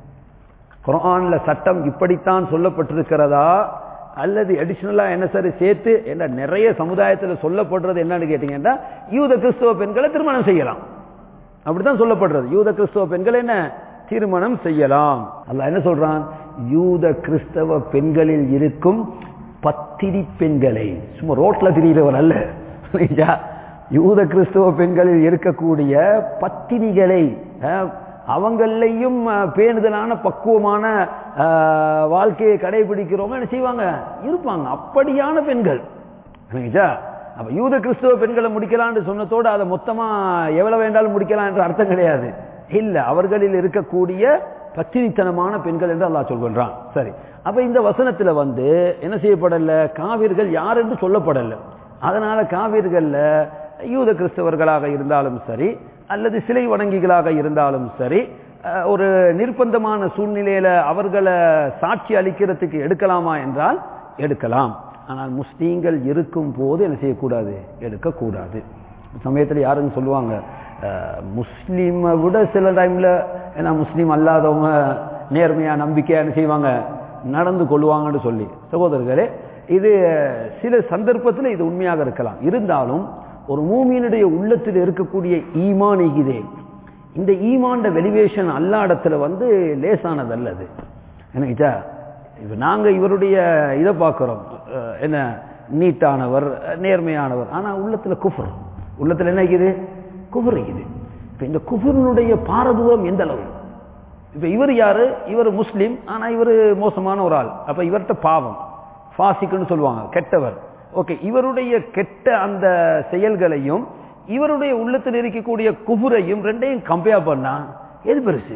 குரான்ல சட்டம் இப்படித்தான் சொல்லப்பட்டிருக்கிறதா அல்லது அடிஷனலா என்ன சார் சேர்த்து என்ன நிறைய சமுதாயத்துல சொல்லப்படுறது என்னன்னு கேட்டீங்கன்னா யூத கிறிஸ்துவ பெண்களை திருமணம் செய்யலாம் அப்படித்தான் சொல்லப்படுறது யூத கிறிஸ்தவ பெண்கள் என்ன திருமணம் செய்யலாம் அல்லாஹ் என்ன சொல்றான் யூத கிறிஸ்தவ பெண்களில் இருக்கும் பத்திரி பெண்களை சும்மா ரோட்ல திரிகிறவர் அல்ல புரியுதா? யூத கிறிஸ்தவ பெண்களில் இருக்கக்கூடிய பத்தினிகளை அஹ், அவங்களையும் அஹ், பேணுதலான பக்குவமான அஹ், வாழ்க்கையை கடைபிடிக்கிறவங்க என்ன செய்வாங்க இருப்பாங்க அப்படியான பெண்கள் புரியுதா? அப்ப யூத கிறிஸ்துவ பெண்களை முடிக்கலாம்னு சொன்னதோடு அதை மொத்தமா எவ்வளவு வேண்டாலும் முடிக்கலாம் என்ற அர்த்தம் கிடையாது இல்ல அவர்களில் இருக்கக்கூடிய பத்தினித்தனமான பெண்கள் என்று அல்லாஹ் சொல்கின்றான் சரி அப்ப இந்த வசனத்துல வந்து என்ன செய்யப்படல காவிர்கள் யார் என்று சொல்லப்படல அதனால காவிர்கள்ல யூத கிறிஸ்தவர்களாக இருந்தாலும் சரி அல்லது சிலை வணங்கிகளாக இருந்தாலும் சரி அஹ், ஒரு நிர்பந்தமான சூழ்நிலையில அவர்களை சாட்சி அளிக்கிறதுக்கு எடுக்கலாமா என்றால் எடுக்கலாம் ஆனால் முஸ்லீம்கள் இருக்கும் போது என்ன செய்யக்கூடாது எடுக்கக்கூடாது சமயத்தில் யாருன்னு சொல்லுவாங்க அஹ், முஸ்லீமை விட சில டைம்ல ஏன்னா முஸ்லீம் அல்லாதவங்க நேர்மையா நம்பிக்கையா என்ன செய்வாங்க நடந்து கொள்வாங்கன்னு சொல்லி சகோதரர்களே இது சில சந்தர்ப்பத்தில் இது உண்மையாக இருக்கலாம் இருந்தாலும் ஒரு மூமியினுடைய உள்ளத்தில் இருக்கக்கூடிய ஈமான் இதே இந்த ஈமான்ட வெலிவேஷன் அல்லா இடத்துல வந்து லேசானதல்ல அது என்னச்சா இப்ப நாங்க இவருடைய இதை பார்க்கிறோம் அஹ், என்ன நீட்டானவர் நேர்மையானவர் ஆனா உள்ளத்துல குஃபர் உள்ளத்துல என்ன இருக்குது குஃபர் இருக்குது இப்ப இந்த குஃபர்னுடைய பாரதூரம் எந்த அளவு இப்ப இவர் யாரு இவர் முஸ்லிம் ஆனா இவர் மோசமான ஒரு ஆள் அப்ப இவர்கிட்ட பாவம் ஃபாசிக்குன்னு சொல்லுவாங்க கெட்டவர் ஓகே இவருடைய கெட்ட அந்த செயல்களையும் இவருடைய உள்ளத்தில் இருக்கக்கூடிய குபுரையும் ரெண்டையும் கம்பேர் பண்ணா எது பெருசு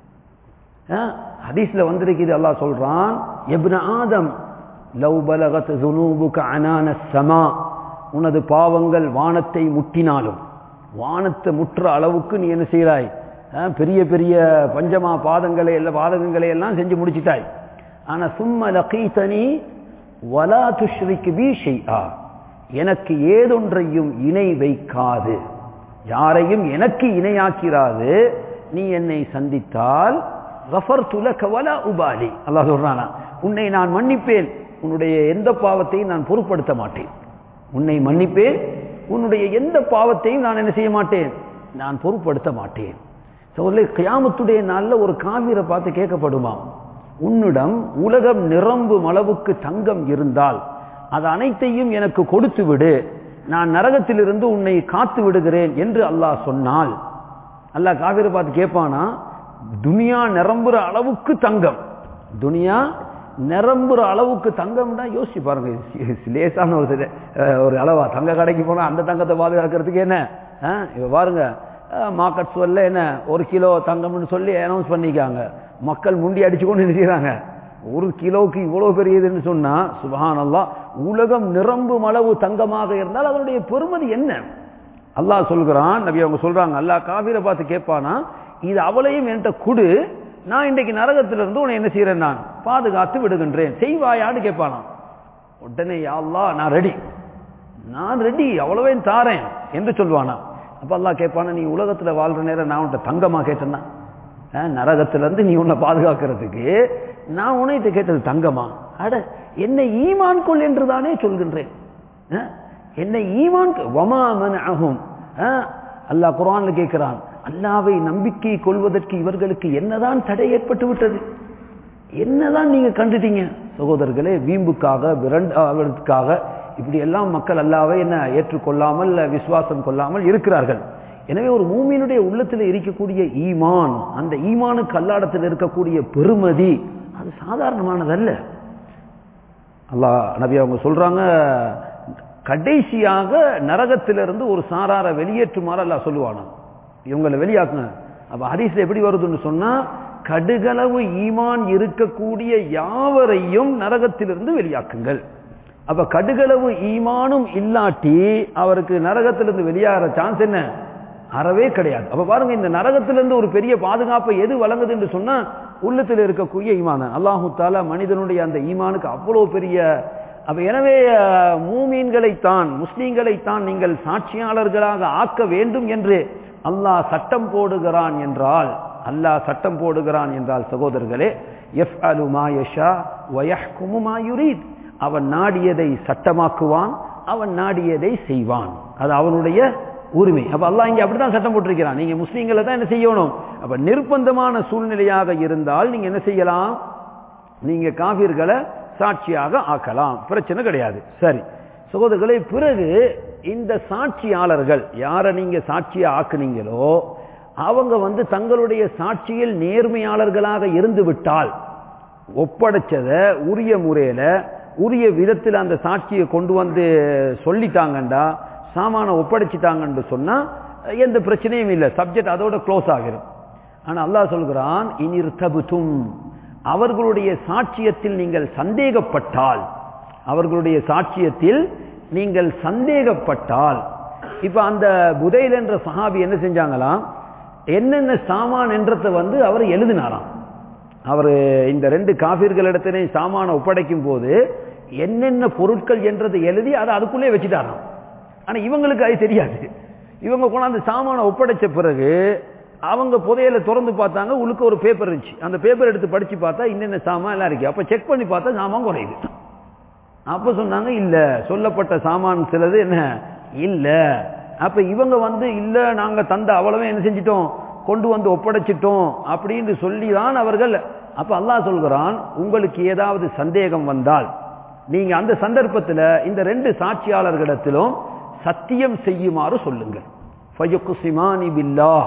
ஹதீஸ்ல வந்திருக்குது அல்லாஹ் சொல்றான் எப்ன ஆதம் லவ் பலகத் ذنوبك عنان السما உனது பாவங்கள் வானத்தை முட்டினாலும் வானத்தை முற்ற அளவுக்கு நீ என்ன செய்கிறாய் அஹ், பெரிய பெரிய பஞ்சமா பாதங்களை எல்லாம் பாதகங்களை எல்லாம் செஞ்சு முடிச்சிட்டாய் ஆனா சும்ம லகீதனி வலா துஷ்ரிக் பி ஷைஆ எனக்கு ஏதொன்றையும் இணை வைக்காது யாரையும் எனக்கு இணையாக்கிறாது நீ என்னை சந்தித்தால் கஃபர்து லக வலா உபாலி அல்லாஹ் சொல்றானா உன்னை நான் மன்னிப்பேன் உன்னுடைய எந்த பாவத்தையும் நான் பொருட்படுத்த மாட்டேன் உன்னை மன்னிப்பேன் உன்னுடைய எந்த பாவத்தையும் நான் என்ன செய்ய மாட்டேன் நான் பொருட்படுத்த மாட்டேன் சொல்ல கியாமத்துடைய நாள்ல ஒரு காவிரை பார்த்து கேட்கப்படுமா உன்னிடம் உலகம் நிரம்பும் அளவுக்கு தங்கம் இருந்தால் அது அனைத்தையும் எனக்கு கொடுத்து விடு நான் நரகத்திலிருந்து உன்னை காத்து விடுகிறேன் என்று அல்லாஹ் சொன்னால் அல்லாஹ் காவிரை பார்த்து கேட்பானா துனியா நிரம்புற அளவுக்கு தங்கம் துனியா நிரம்புற அளவுக்கு தங்கம்னா யோசிச்சு பாருங்க சி- சி- லேசான ஒரு சில- அஹ், ஒரு அளவா தங்க கடைக்கு போனா அந்த தங்கத்தை பாதுகாக்கிறதுக்கு என்ன அஹ், இப்ப பாருங்க மார்க்கெட் சொல்ல என்ன ஒரு கிலோ தங்கம்னு சொல்லி அனௌன்ஸ் பண்ணிக்காங்க மக்கள் முண்டி அடிச்சு கொண்டு நிற்கிறாங்க ஒரு கிலோவுக்கு இவ்வளவு பெரியதுன்னு சொன்னா சுபஹானல்லாஹ் உலகம் நிரம்பும் அளவு தங்கமாக இருந்தால் அதனுடைய பெருமதி என்ன அல்லாஹ் சொல்கிறான் நபி அவங்க சொல்றாங்க அல்லாஹ் காவிரை பார்த்து கேட்பானா இது அவளையும் என்கிட்ட கொடு நான் இன்றைக்கு நரகத்திலிருந்து உன்னை என்ன செய்யறேன் நான் பாதுகாத்து விடுகின்றேன் செய்வாயான்னு கேட்பானா உடனே யா அல்லாஹ் நான் ரெடி நான் ரெடி அவ்வளவே தாரேன் என்று சொல்வானா அப்ப அல்லாஹ் கேட்பானா நீ உலகத்துல வாழ்ற நேரம் நான் உன்கிட்ட தங்கமா கேட்டேன்னா அஹ், நரகத்துல இருந்து நீ உன்னை பாதுகாக்கிறதுக்கு நான் உன்னைகிட்ட கேட்டது தங்கமா அட என்னை ஈமான் கொள் என்று தானே சொல்கின்றேன் அஹ், என்னை ஈமான் கொ- வமா மனஅஹும் அஹ், அல்லாஹ் குர்ஆன்ல கேட்கிறான் அல்லாவை நம்பிக்கை கொள்வதற்கு இவர்களுக்கு என்னதான் தடை ஏற்பட்டு விட்டது என்னதான் நீங்க கண்டுட்டீங்க சகோதரர்களே வீம்புக்காக விரண்டாவதுக்காக இப்படி எல்லாம் மக்கள் அல்லாவே என்ன ஏற்றுக்கொள்ளாமல் விசுவாசம் கொள்ளாமல் இருக்கிறார்கள் எனவே ஒரு மூமியினுடைய உள்ளத்தில் இருக்கக்கூடிய ஈமான் அந்த ஈமானுக்கு அல்லாடத்தில் இருக்கக்கூடிய பெருமதி அது சாதாரணமானதல்ல அல்லாஹ் நபி அவங்க சொல்றாங்க கடைசியாக நரகத்திலிருந்து ஒரு சாரார வெளியேற்றுமாறு அல்லாஹ் சொல்லுவானா இவங்களை வெளியாக்குங்க அப்ப ஹதீஸ்ல எப்படி வருதுன்னு சொன்னா கடுகளவு ஈமான் இருக்கக்கூடிய யாவரையும் நரகத்திலிருந்து வெளியாக்குங்கள் அப்ப கடுகளவு ஈமானும் இல்லாட்டி அவருக்கு நரகத்திலிருந்து வெளியாகிற சான்ஸ் என்ன அறவே கிடையாது அப்ப பாருங்க இந்த நரகத்திலிருந்து ஒரு பெரிய பாதுகாப்பை எது வழங்குது என்று சொன்னா உள்ளத்தில் இருக்கக்கூடிய ஈமான அல்லாஹு தாலா மனிதனுடைய அந்த ஈமானுக்கு அவ்வளவு பெரிய அப்ப எனவே மூமீன்களைத்தான் முஸ்லீம்களைத்தான் நீங்கள் சாட்சியாளர்களாக ஆக்க வேண்டும் என்று அல்லாஹ் சட்டம் போடுகிறான் என்றால் அல்லாஹ் சட்டம் போடுகிறான் என்றால் சகோதரர்களே எஃப் அலு மாயஷா வயஹ்குமு மாயுரீத் அவன் நாடியதை சட்டமாக்குவான் அவன் நாடியதை செய்வான் அது அவனுடைய உரிமை அப்ப அல்லாஹ் இங்க அப்படிதான் சட்டம் போட்டிருக்கிறான் நீங்க முஸ்லீம்களை தான் என்ன செய்யணும் அப்ப நிர்பந்தமான சூழ்நிலையாக இருந்தால் நீங்க என்ன செய்யலாம் நீங்க காவிர்களை சாட்சியாக ஆக்கலாம் பிரச்சனை கிடையாது சரி சகோதரர்களே பிறகு இந்த சாட்சியாளர்கள் யாரை நீங்க சாட்சியா ஆக்குனீங்களோ அவங்க வந்து தங்களுடைய சாட்சியில் நேர்மையாளர்களாக இருந்து விட்டால் ஒப்படைச்சத உரிய முறையில உரிய விதத்தில் அந்த சாட்சியை கொண்டு வந்து சொல்லிட்டாங்கண்டா சாமான ஒப்படைச்சிட்டாங்கன்னு சொன்னா எந்த பிரச்சனையும் இல்லை சப்ஜெக்ட் அதோட க்ளோஸ் ஆகிரும் ஆனா அல்லாஹ் சொல்கிறான் இனிர் தபுத்தும் அவர்களுடைய சாட்சியத்தில் நீங்கள் சந்தேகப்பட்டால் அவர்களுடைய சாட்சியத்தில் நீங்கள் சந்தேகப்பட்டால் இப்ப அந்த புதைல் என்ற சஹாபி என்ன செஞ்சாங்களாம் என்னென்ன சாமான் என்றதை வந்து அவர் எழுதினாராம் அவர் இந்த ரெண்டு காபீர்களிடத்திலே சாமான ஒப்படைக்கும் போது என்னென்ன பொருட்கள் என்றதை எழுதி அதை அதுக்குள்ளே வச்சுட்டாராம் ஆனா இவங்களுக்கு அது தெரியாது இவங்க கொண்டாந்து சாமான ஒப்படைச்ச பிறகு அவங்க புதையல திறந்து பார்த்தாங்க உள்ளுக்கு ஒரு பேப்பர் இருந்துச்சு அந்த பேப்பர் எடுத்து படிச்சு பார்த்தா இன்னென்ன சாமான் எல்லாம் இருக்கு அப்ப செக் பண்ணி பார்த்தா சாமான் குறையுது அப்ப சொன்னாங்க இல்ல சொல்லப்பட்ட சாமான் சிலது என்ன இல்ல அப்ப இவங்க வந்து இல்ல நாங்க தந்த அவ்வளவே என்ன செஞ்சிட்டோம் கொண்டு வந்து ஒப்படைச்சிட்டோம் அப்படின்னு சொல்லிதான் அவர்கள் அப்ப அல்லாஹ் சொல்கிறான் உங்களுக்கு ஏதாவது சந்தேகம் வந்தால் நீங்க அந்த சந்தர்ப்பத்தில் இந்த ரெண்டு சாட்சியாளர்களிடத்திலும் சத்தியம் செய்யுமாறு சொல்லுங்கள் ஃபயுக்சிமானி பில்லாஹ்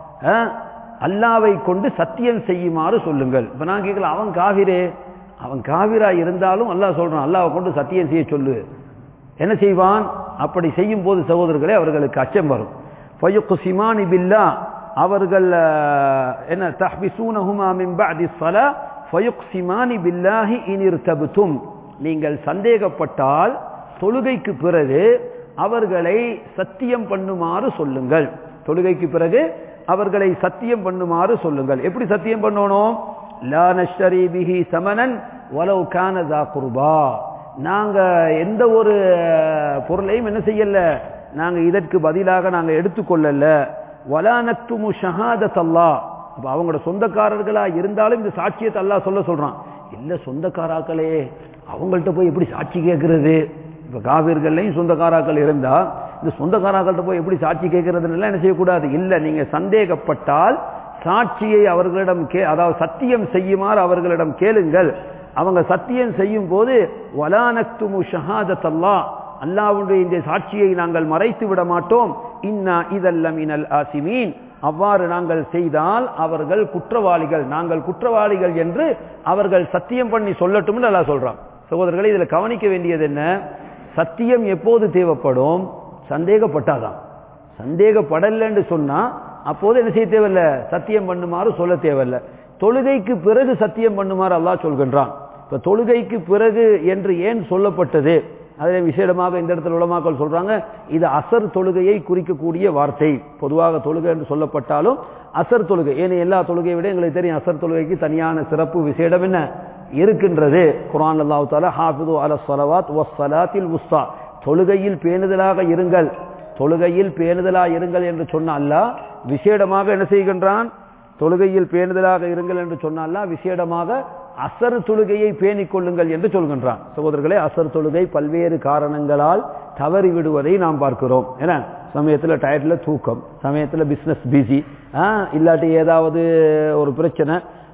அல்லாவை கொண்டு சத்தியம் செய்யுமாறு சொல்லுங்கள் இப்ப நான் கேட்கல அவன் காவிரே அவன் காவிரா இருந்தாலும் அல்லாஹ் சொல்றான் அல்லாவை கொண்டு சத்தியம் செய்ய சொல்லு என்ன செய்வான் அப்படி செய்யும் போது சகோதரர்களே அவர்களுக்கு அச்சம் வரும் ஃபயுக்சிமானி பில்லா அவர்கள் என்ன தஹ்பிசூனஹுமா மின் பஅதி ஸலா ஃபயுக்சிமானி பில்லாஹி இன் இர்தப்தும் நீங்கள் சந்தேகப்பட்டால் தொழுகைக்கு பிறகு அவர்களை சத்தியம் பண்ணுமாறு சொல்லுங்கள் தொழுகைக்கு பிறகு அவர்களை சத்தியம் பண்ணுமாறு சொல்லுங்கள் எப்படி சத்தியம் பண்ணணும் லா நஷ்டரி பிஹி சமனன் வலவு கான தா குர்பா நாங்க எந்த ஒரு பொருளையும் என்ன செய்யல நாங்க இதற்கு பதிலாக நாங்க எடுத்துக்கொள்ளல வலா நக்துமு ஷஹாதத் அல்லாஹ் அப்ப அவங்களோட சொந்தக்காரர்களா இருந்தாலும் இந்த சாட்சியத்தை அல்லாஹ் சொல்ல சொல்றான் இல்ல சொந்தக்காராக்களே அவங்கள்ட்ட போய் எப்படி சாட்சி கேட்கறது இப்ப காவிர்கள்லையும் சொந்தக்காராக்கள் இருந்தா இந்த சொந்தக்காராக்கள்கிட்ட போய் எப்படி சாட்சி கேட்கறதுன்னு என்ன செய்யக்கூடாது இல்ல நீங்க சந்தேகப்பட்டால் சாட்சியை அவர்களிடம் கே அதாவது சத்தியம் செய்யுமாறு அவர்களிடம் கேளுங்கள் அவங்க சத்தியம் செய்யும் போது வலானக்துமு ஷஹாதத் அல்லாஹ் அல்லாவுடைய இந்த சாட்சியை நாங்கள் மறைத்து விட மாட்டோம் இன்னா இதல்லம் இனல் ஆசிமீன் அவ்வாறு நாங்கள் செய்தால் அவர்கள் குற்றவாளிகள் நாங்கள் குற்றவாளிகள் என்று அவர்கள் சத்தியம் பண்ணி சொல்லட்டும்னு நல்லா சொல்றான் சகோதரர்களை இதுல கவனிக்க வேண்டியது என்ன சத்தியம் எப்போது தேவைப்படும் சந்தேகப்பட்டாதான் சந்தேகப்படலன்னு சொன்னா அப்போது என்ன செய்ய தேவையில்ல சத்தியம் பண்ணுமாறு சொல்ல தேவையில்ல தொழுகைக்கு பிறகு சத்தியம் பண்ணுமாறு அல்லாஹ் சொல்கின்றான் இப்ப தொழுகைக்கு பிறகு என்று ஏன் சொல்லப்பட்டது அதில் விசேடமாக இந்த இடத்துல உலமாக்கள் சொல்றாங்க இது அசர் தொழுகையை குறிக்கக்கூடிய வார்த்தை பொதுவாக தொழுகை என்று சொல்லப்பட்டாலும் அசர் தொழுகை ஏன்னா எல்லா தொழுகையை விட எங்களுக்கு தெரியும் அசர் தொழுகைக்கு தனியான சிறப்பு விசேடம் என்ன இருக்கின்றது குரான் அல்லாஹு தாலா ஹாஃபிது அல சலவாத் வஸ்ஸலாத்தில் உஸ்தா தொழுகையில் பேணுதலாக இருங்கள் தொழுகையில் பேணுதலாக இருங்கள் என்று சொன்ன அல்லாஹ் விசேடமாக என்ன செய்கின்றான் தொழுகையில் பேணுதலாக இருங்கள் என்று சொன்னால விசேடமாக அசர் தொழுகையை பேணிக் கொள்ளுங்கள் என்று சொல்கின்றான் சகோதரர்களே அசர் தொழுகை பல்வேறு காரணங்களால் தவறி விடுவதை நாம் பார்க்கிறோம் ஏன்னா சமயத்தில் டயர்ட்ல தூக்கம் சமயத்தில் பிசினஸ் பிஸி இல்லாட்டி ஏதாவது ஒரு பிரச்சனை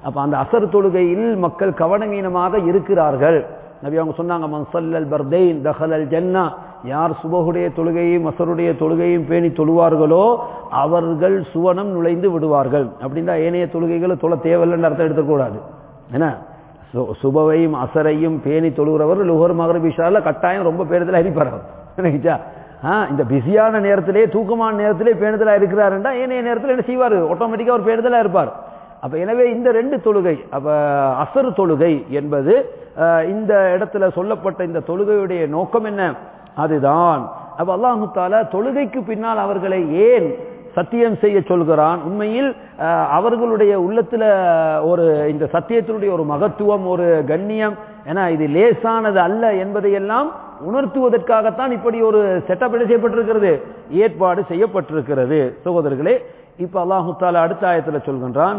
அப்ப அந்த அசர் தொழுகையில் மக்கள் கவனமீனமாக இருக்கிறார்கள் நபி அவங்க சொன்னாங்க மன்சல்லல் பர்தைன் தஹலல் ஜன்னா யார் சுபகுடைய தொழுகையும் அசருடைய தொழுகையும் பேணி தொழுவார்களோ அவர்கள் சுவனம் நுழைந்து விடுவார்கள் அப்படின்னா ஏனைய தொழுகைகளை தொழ தேவையில்லைன்னு அர்த்தம் எடுத்துக்கூடாது என்ன சுபவையும் அசரையும் பேணி தொழுகிறவர் லுகர் மகரபிஷால கட்டாயம் ரொம்ப பேருதலா இருப்பார் நினைச்சா இந்த பிஸியான நேரத்திலே தூக்கமான நேரத்திலே பேணுதலா இருக்கிறாருன்றா ஏனைய நேரத்தில் என்ன செய்வார் ஆட்டோமேட்டிக்கா ஒரு பேணுதலா இருப்பார் அப்ப எனவே இந்த ரெண்டு தொழுகை அப்ப அசர் தொழுகை என்பது இந்த இடத்துல சொல்லப்பட்ட இந்த தொழுகையுடைய நோக்கம் என்ன அதுதான் அப்ப அல்லாஹு தாலா தொழுகைக்கு பின்னால் அவர்களை ஏன் சத்தியம் செய்ய சொல்கிறான் உண்மையில் அவர்களுடைய உள்ளத்துல ஒரு இந்த சத்தியத்தினுடைய ஒரு மகத்துவம் ஒரு கண்ணியம் ஏன்னா இது லேசானது அல்ல என்பதையெல்லாம் உணர்த்துவதற்காகத்தான் இப்படி ஒரு செட்டப் செய்யப்பட்டிருக்கிறது ஏற்பாடு செய்யப்பட்டிருக்கிறது சகோதரர்களே இப்ப அல்லாஹு தாலா அடுத்த ஆயத்துல சொல்கின்றான்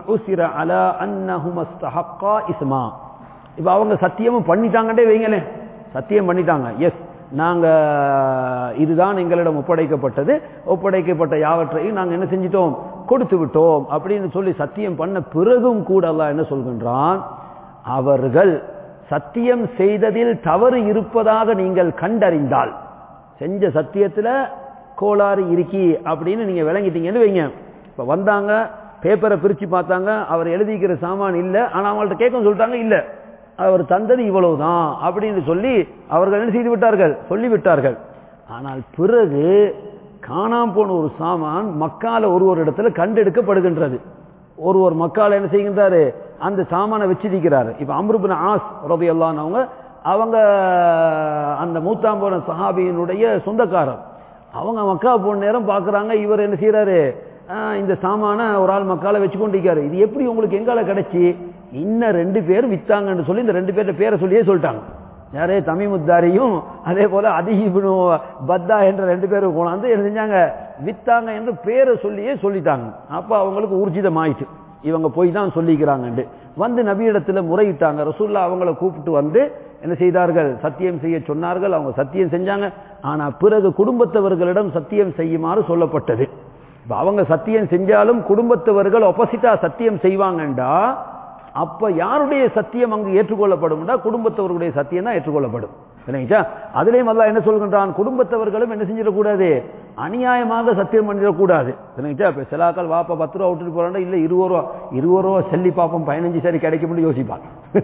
இஸ்மா இப்ப அவங்க சத்தியமும் பண்ணிட்டாங்கட்டே வைங்களேன் சத்தியம் பண்ணிட்டாங்க எஸ் நாங்க இதுதான் எங்களிடம் ஒப்படைக்கப்பட்டது ஒப்படைக்கப்பட்ட யாவற்றையும் நாங்க என்ன செஞ்சிட்டோம் கொடுத்து விட்டோம் அப்படின்னு சொல்லி சத்தியம் பண்ண பிறகும் கூட அல்லாஹ் என்ன சொல்கின்றான் அவர்கள் சத்தியம் செய்ததில் தவறு இருப்பதாக நீங்கள் கண்டறிந்தால் செஞ்ச சத்தியத்துல கோளாறு இருக்கி அப்படின்னு நீங்க விளங்கிட்டீங்கன்னு வைங்க இப்ப வந்தாங்க பேப்பரை பிரிச்சு பார்த்தாங்க அவர் எழுதிக்கிற சாமான் இல்ல ஆனா அவங்கள்ட்ட கேட்க சொல்லிட்டாங்க இல்ல அவர் தந்தது இவ்வளவுதான் அப்படின்னு சொல்லி அவர்கள் என்ன செய்து விட்டார்கள் சொல்லி விட்டார்கள் ஆனால் பிறகு காணாம போன ஒரு சாமான் மக்கால ஒரு ஒரு இடத்துல கண்டெடுக்கப்படுகின்றது ஒரு ஒரு மக்கால என்ன செய்கின்றாரு அந்த சாமானை வச்சிருக்கிறாரு இப்ப அம்ருபின் ஆஸ் ரதையல்லானவங்க அவங்க அந்த மூத்தாம்போன சஹாபியினுடைய சொந்தக்காரர் அவங்க மக்கா போன நேரம் பாக்குறாங்க இவர் என்ன செய்யறாரு இந்த சாமான ஒரு ஆள் மக்கால வச்சு கொண்டிருக்காரு இது எப்படி உங்களுக்கு எங்கால கிடைச்சி இன்னும் ரெண்டு பேர் வித்தாங்கன்னு சொல்லி இந்த ரெண்டு பேர்ட்ட பேரை சொல்லியே சொல்லிட்டாங்க யாரே தமிமுத்தாரியும் அதே போல அதிகிபுனு பத்தா என்ற ரெண்டு பேரும் கொண்டாந்து என்ன செஞ்சாங்க வித்தாங்க என்று பேரை சொல்லியே சொல்லிட்டாங்க அப்ப அவங்களுக்கு ஊர்ஜிதம் ஆயிடுச்சு இவங்க போய் தான் சொல்லிக்கிறாங்கண்டு வந்து நபியிடத்துல முறையிட்டாங்க ரசூல்லா அவங்கள கூப்பிட்டு வந்து என்ன செய்தார்கள் சத்தியம் செய்ய சொன்னார்கள் அவங்க சத்தியம் செஞ்சாங்க ஆனா பிறகு குடும்பத்தவர்களிடம் சத்தியம் செய்யுமாறு சொல்லப்பட்டது அவங்க சத்தியம் செஞ்சாலும் குடும்பத்தவர்கள் ஒப்போசிட்டா சத்தியம் செய்வாங்கண்டா அப்ப யாருடைய சத்தியம் அங்கு ஏற்றுக்கொள்ளப்படும்டா குடும்பத்தவர்களுடைய சத்தியம் தான் ஏற்றுக்கொள்ளப்படும் சரிங்களா அதுலயும் அல்லா என்ன சொல்கின்றான் குடும்பத்தவர்களும் என்ன செஞ்சிடக்கூடாது அநியாயமாக சத்தியம் பண்ணிடக்கூடாது சரிங்களா இப்ப சிலாக்கள் வாப்பா பத்து ரூபா விட்டுட்டு போறாண்டா இல்ல இருபது ரூபா இருபது ரூபா செல்லி பார்ப்போம் பதினஞ்சு சரி கிடைக்கும்னு யோசிப்பான்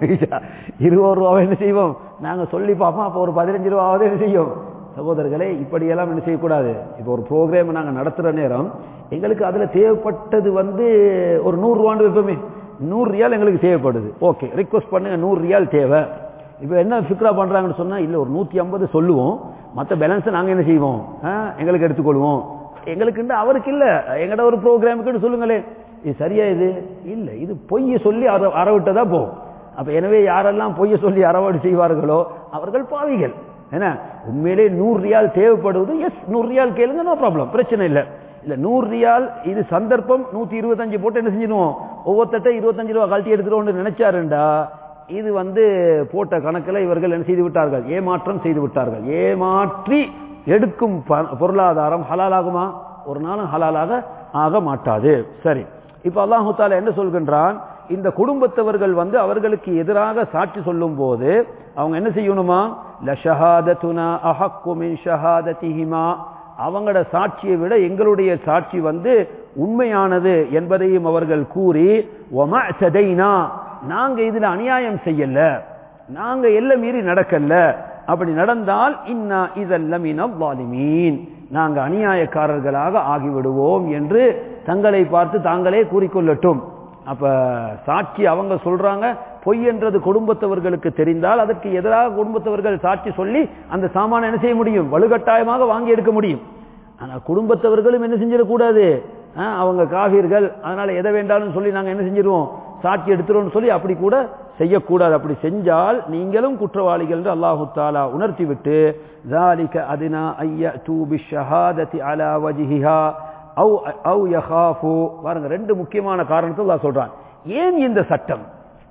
இருபது ரூபாவை என்ன செய்வோம் நாங்க சொல்லி பார்ப்போம் அப்போ ஒரு பதினஞ்சு ரூபாவது என்ன செய்யும் சகோதரர்களே இப்படியெல்லாம் என்ன செய்யக்கூடாது இப்போ ஒரு ப்ரோக்ராம் நாங்கள் நடத்துகிற நேரம் எங்களுக்கு அதில் தேவைப்பட்டது வந்து ஒரு நூறு ரூபான்னு வைப்போமே நூறு ரியால் எங்களுக்கு தேவைப்படுது ஓகே ரிக்வஸ்ட் பண்ணுங்க நூறு ரியால் தேவை இப்போ என்ன ஃபிக்ரா பண்ணுறாங்கன்னு சொன்னால் இல்லை ஒரு நூற்றி ஐம்பது சொல்லுவோம் மற்ற பேலன்ஸை நாங்கள் என்ன செய்வோம் எங்களுக்கு எடுத்துக்கொள்வோம் எங்களுக்குண்டு அவருக்கு இல்லை எங்கட ஒரு ப்ரோக்ராமுக்குன்னு சொல்லுங்களே இது சரியா இது இல்லை இது பொய்யை சொல்லி அற அறவிட்டதா போகும் அப்ப எனவே யாரெல்லாம் பொய்யை சொல்லி அறவாடு செய்வார்களோ அவர்கள் பாவிகள் என்ன உண்மையிலே நூறு ரியால் தேவைப்படுவது எஸ் நூறு ரியால் கேளுங்க நோ ப்ராப்ளம் பிரச்சனை இல்லை இல்ல நூறு ரியால் இது சந்தர்ப்பம் நூத்தி இருபத்தஞ்சு போட்டு என்ன செஞ்சிடுவோம் ஒவ்வொருத்தட்ட இருபத்தஞ்சு ரூபா கழட்டி எடுத்துருவோம்னு நினைச்சாருண்டா இது வந்து போட்ட கணக்கில் இவர்கள் என்ன செய்து விட்டார்கள் ஏமாற்றம் செய்து விட்டார்கள் ஏமாற்றி எடுக்கும் பொருளாதாரம் ஹலாலாகுமா ஒரு நாளும் ஹலாலாக ஆக மாட்டாது சரி இப்ப அல்லாஹு தாலா என்ன சொல்கின்றான் இந்த குடும்பத்தவர்கள் வந்து அவர்களுக்கு எதிராக சாட்சி சொல்லும் போது அவங்க என்ன செய்யணுமா லஷஹாதத்துனா அஹக்கு மின் ஷஹாதத்திஹிமா அவங்களோட சாட்சியை விட எங்களுடைய சாட்சி வந்து உண்மையானது என்பதையும் அவர்கள் கூறி ஒம சதைனா நாங்க இதுல அநியாயம் செய்யல நாங்க எல்லை மீறி நடக்கல அப்படி நடந்தால் இன்னா இதெல்லாம் வாலிமீன் நாங்க அநியாயக்காரர்களாக ஆகிவிடுவோம் என்று தங்களை பார்த்து தாங்களே கூறிக்கொள்ளட்டும் அப்ப சாட்சி அவங்க சொல்றாங்க பொய் என்றது குடும்பத்தவர்களுக்கு தெரிந்தால் அதற்கு எதிராக குடும்பத்தவர்கள் சாட்சி சொல்லி அந்த சாமான என்ன செய்ய முடியும் வலுக்கட்டாயமாக வாங்கி எடுக்க முடியும் ஆனா குடும்பத்தவர்களும் என்ன செஞ்சிடக்கூடாது அவங்க காவீர்கள் அதனால எதை வேண்டாலும் சொல்லி நாங்க என்ன செஞ்சிருவோம் சாட்சி எடுத்துருவோம் சொல்லி அப்படி கூட செய்யக்கூடாது அப்படி செஞ்சால் நீங்களும் குற்றவாளிகள் என்று அல்லாஹு தாலா உணர்த்தி விட்டு ذَلِكَ أَدْنَى أَن يَأْتُوا بِالشَّهَادَةِ عَلَى وَجْهِهَا أَوْ أَوْ يَخَافُوا பாருங்க ரெண்டு முக்கியமான காரணத்தை அல்லாஹ் சொல்றான் ஏன் இந்த சட்டம்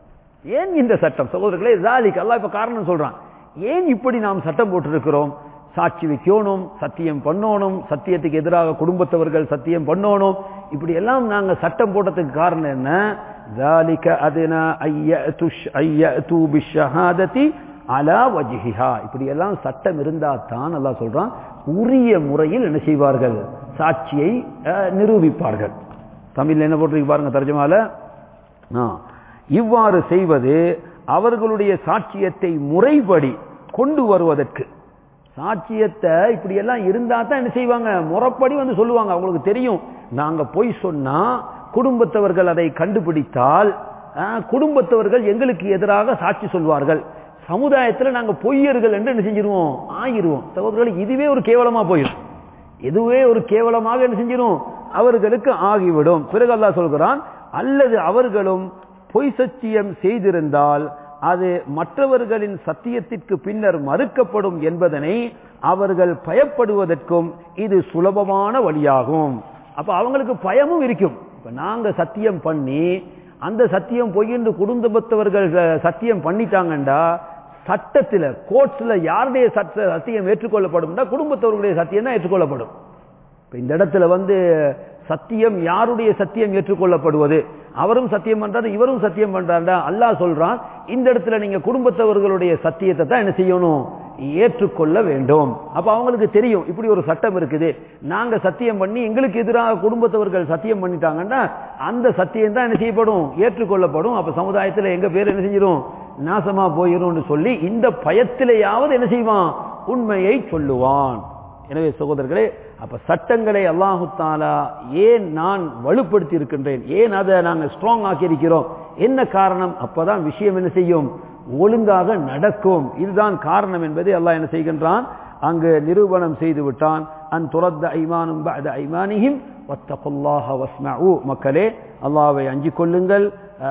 ஏன் இந்த சட்டம் சகோதரர்களே ذَلِكَ அல்லாஹ் இப்ப காரணம் சொல்றான் ஏன் இப்படி நாம் சட்டம் போட்டிருக்கிறோம் சாட்சி வைக்கணும் சத்தியம் பண்ணணும் சத்தியத்துக்கு எதிராக குடும்பத்தவர்கள் சத்தியம் பண்ணணும் இப்படி எல்லாம் நாங்க சட்டம் போட்டதுக்கு காரணம் என்ன ذَلِكَ أَدْنَى أَن يَأْتُوا- أن يَأْتُوا بِالشَّهَادَةِ عَلَى وَجْهِهَا இப்படி எல்லாம் சட்டம் இருந்தா தான் அல்லாஹ் சொல்றான் உரிய முறையில் என்ன செய்வார்கள் சாட்சியை அஹ், நிரூபிப்பார்கள் தமிழ்ல என்ன போட்டிருக்கு பாருங்க தர்ஜமால ஆ. இவ்வாறு செய்வது அவர்களுடைய சாட்சியத்தை முறைப்படி கொண்டு வருவதற்கு சாட்சியத்தை இப்படி எல்லாம் இருந்தா தான் என்ன செய்வாங்க முறைப்படி வந்து சொல்லுவாங்க அவங்களுக்கு தெரியும் நாங்க பொய் சொன்னா குடும்பத்தவர்கள் அதை கண்டுபிடித்தால் ஆ, குடும்பத்தவர்கள் எங்களுக்கு எதிராக சாட்சி சொல்வார்கள் சமுதாயத்தில் நாங்க பொய்யர்கள் என்று என்ன செஞ்சிருவோம் ஆகிருவோம் சகோதரர்கள் இதுவே ஒரு கேவலமா போயிடும் இதுவே ஒரு கேவலமாக என்ன செஞ்சிடும் அவர்களுக்கு ஆகிவிடும் பிறகு அல்லாஹ் சொல்கிறான் அல்லது அவர்களும் பொய் சத்தியம் செய்திருந்தால் அது மற்றவர்களின் சத்தியத்திற்கு பின்னர் மறுக்கப்படும் என்பதனை அவர்கள் பயப்படுவதற்கும் இது சுலபமான வழியாகும் அப்ப அவங்களுக்கு பயமும் இருக்கும் இப்ப நாங்க சத்தியம் பண்ணி அந்த சத்தியம் பொய் என்று குடும்பத்தவர்கள் சத்தியம் பண்ணிட்டாங்கண்டா சட்டத்தில் கோர்ட்ஸ்ல யாருடைய சட்ட சத்தியம் ஏற்றுக்கொள்ளப்படும்னா குடும்பத்தவர்களுடைய சத்தியம் தான் ஏற்றுக்கொள்ளப்படும் இப்ப இந்த இடத்துல வந்து சத்தியம் யாருடைய சத்தியம் ஏற்றுக்கொள்ளப்படுவது அவரும் சத்தியம் பண்றாரு இவரும் சத்தியம் பண்றாருடா அல்லாஹ் சொல்றான் இந்த இடத்துல நீங்க குடும்பத்தவர்களுடைய சத்தியத்தை தான் என்ன செய்யணும் ஏற்றுக்கொள்ள வேண்டும் அப்ப அவங்களுக்கு தெரியும் இப்படி ஒரு சட்டம் இருக்குது நாங்க சத்தியம் பண்ணி எங்களுக்கு எதிராக குடும்பத்தவர்கள் சத்தியம் பண்ணிட்டாங்கன்னா அந்த சத்தியம் தான் என்ன செய்யப்படும் ஏற்றுக்கொள்ளப்படும் அப்ப சமுதாயத்துல எங்க பேர் என்ன செஞ்சிடும் நாசமா போயிரும் சொல்லி இந்த பயத்திலேயாவது என்ன செய்வான் உண்மையை சொல்லுவான் எனவே சகோதரர்களே அப்ப சட்டங்களை அல்லாஹு தாலா ஏன் நான் வலுப்படுத்தி இருக்கின்றேன் ஏன் அதை நாங்கள் ஸ்ட்ராங் ஆக்கி இருக்கிறோம் என்ன காரணம் அப்பதான் விஷயம் என்ன செய்யும் ஒழுங்காக நடக்கும் இதுதான் காரணம் என்பதை அல்லாஹ் என்ன செய்கின்றான் அங்கு நிரூபணம் செய்து விட்டான் அன் துரத்த ஐமானும் பஅத ஐமானிஹிம் வத்தகுல்லாஹ வஸ்மஉ மக்களே அல்லாஹ்வை அஞ்சிக் கொள்ளுங்கள்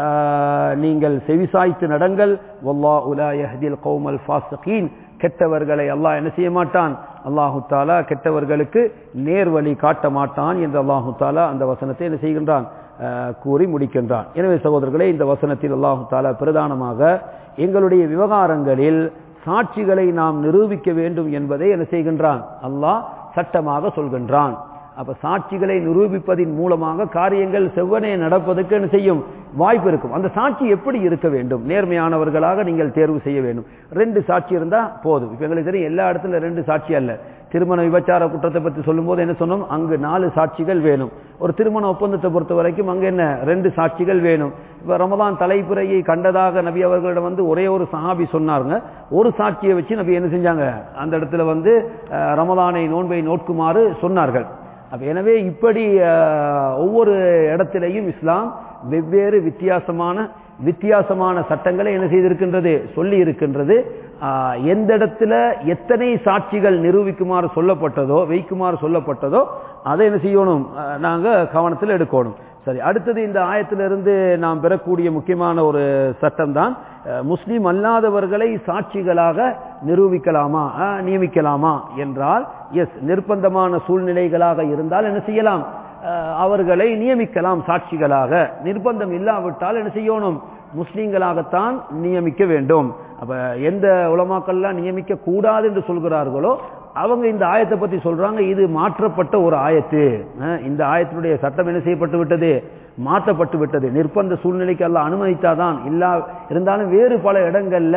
ஆஹ், நீங்கள் செவிசாய்த்து நடங்கள் வல்லாஹு லா யஹ்தில் கௌமல் ஃபாஸிகீன் கெட்டவர்களை அல்லாஹ் என்ன செய்ய மாட்டான் அல்லாஹு தாலா கெட்டவர்களுக்கு நேர்வழி காட்ட மாட்டான் என்று அல்லாஹு தாலா அந்த வசனத்தை என்ன செய்கின்றான் ஆஹ், கூறி முடிக்கின்றான் எனவே சகோதரர்களே இந்த வசனத்தில் அல்லாஹு தாலா பிரதானமாக எங்களுடைய விவகாரங்களில் சாட்சிகளை நாம் நிரூபிக்க வேண்டும் என்பதை என்ன செய்கின்றான் அல்லாஹ் சட்டமாக சொல்கின்றான் அப்ப சாட்சிகளை நிரூபிப்பதின் மூலமாக காரியங்கள் செவ்வனே நடப்பதற்கு என்ன செய்யும் வாய்ப்பு இருக்கும் அந்த சாட்சி எப்படி இருக்க வேண்டும் நேர்மையானவர்களாக நீங்கள் தேர்வு செய்ய வேண்டும் ரெண்டு சாட்சி இருந்தா போதும் இப்ப எங்களுக்கு தெரியும் எல்லா இடத்துல ரெண்டு சாட்சி அல்ல திருமண விபச்சார குற்றத்தை பற்றி சொல்லும்போது என்ன சொன்னோம் அங்கு நாலு சாட்சிகள் வேணும் ஒரு திருமண ஒப்பந்தத்தை பொறுத்த வரைக்கும் அங்க என்ன ரெண்டு சாட்சிகள் வேணும் இப்ப ரமதான் தலைப்புறையை கண்டதாக நபி அவர்களிடம் வந்து ஒரே ஒரு சஹாபி சொன்னாருங்க ஒரு சாட்சியை வச்சு நபி என்ன செஞ்சாங்க அந்த இடத்துல வந்து அஹ், ரமதானை நோன்பை நோக்குமாறு சொன்னார்கள் அப்ப எனவே இப்படி அஹ், ஒவ்வொரு இடத்திலையும் இஸ்லாம் வெவ்வேறு வித்தியாசமான வித்தியாசமான சட்டங்களை என்ன செய்திருக்கின்றது சொல்லி இருக்கின்றது ஆஹ், எந்த இடத்துல எத்தனை சாட்சிகள் நிரூபிக்குமாறு சொல்லப்பட்டதோ வைக்குமாறு சொல்லப்பட்டதோ அதை என்ன செய்யணும் அஹ், நாங்க கவனத்தில் எடுக்கணும் சரி அடுத்தது இந்த ஆயத்திலிருந்து நாம் பெறக்கூடிய முக்கியமான ஒரு சட்டம் தான் முஸ்லீம் அல்லாதவர்களை சாட்சிகளாக நிரூபிக்கலாமா அஹ், நியமிக்கலாமா என்றால் எஸ் நிர்பந்தமான சூழ்நிலைகளாக இருந்தால் என்ன செய்யலாம் அஹ், அவர்களை நியமிக்கலாம் சாட்சிகளாக நிர்பந்தம் இல்லாவிட்டால் என்ன செய்யணும் முஸ்லீம்களாகத்தான் நியமிக்க வேண்டும் அப்ப எந்த உலமாக்கள்லாம் நியமிக்க கூடாது என்று சொல்கிறார்களோ அவங்க இந்த ஆயத்தை பத்தி சொல்றாங்க இது மாற்றப்பட்ட ஒரு ஆயத்து அஹ், இந்த ஆயத்தினுடைய சட்டம் என்ன செய்யப்பட்டு விட்டது மாற்றப்பட்டு விட்டது நிர்பந்த சூழ்நிலைக்கு எல்லாம் அனுமதித்தாதான் இல்லா இருந்தாலும் வேறு பல இடங்கள்ல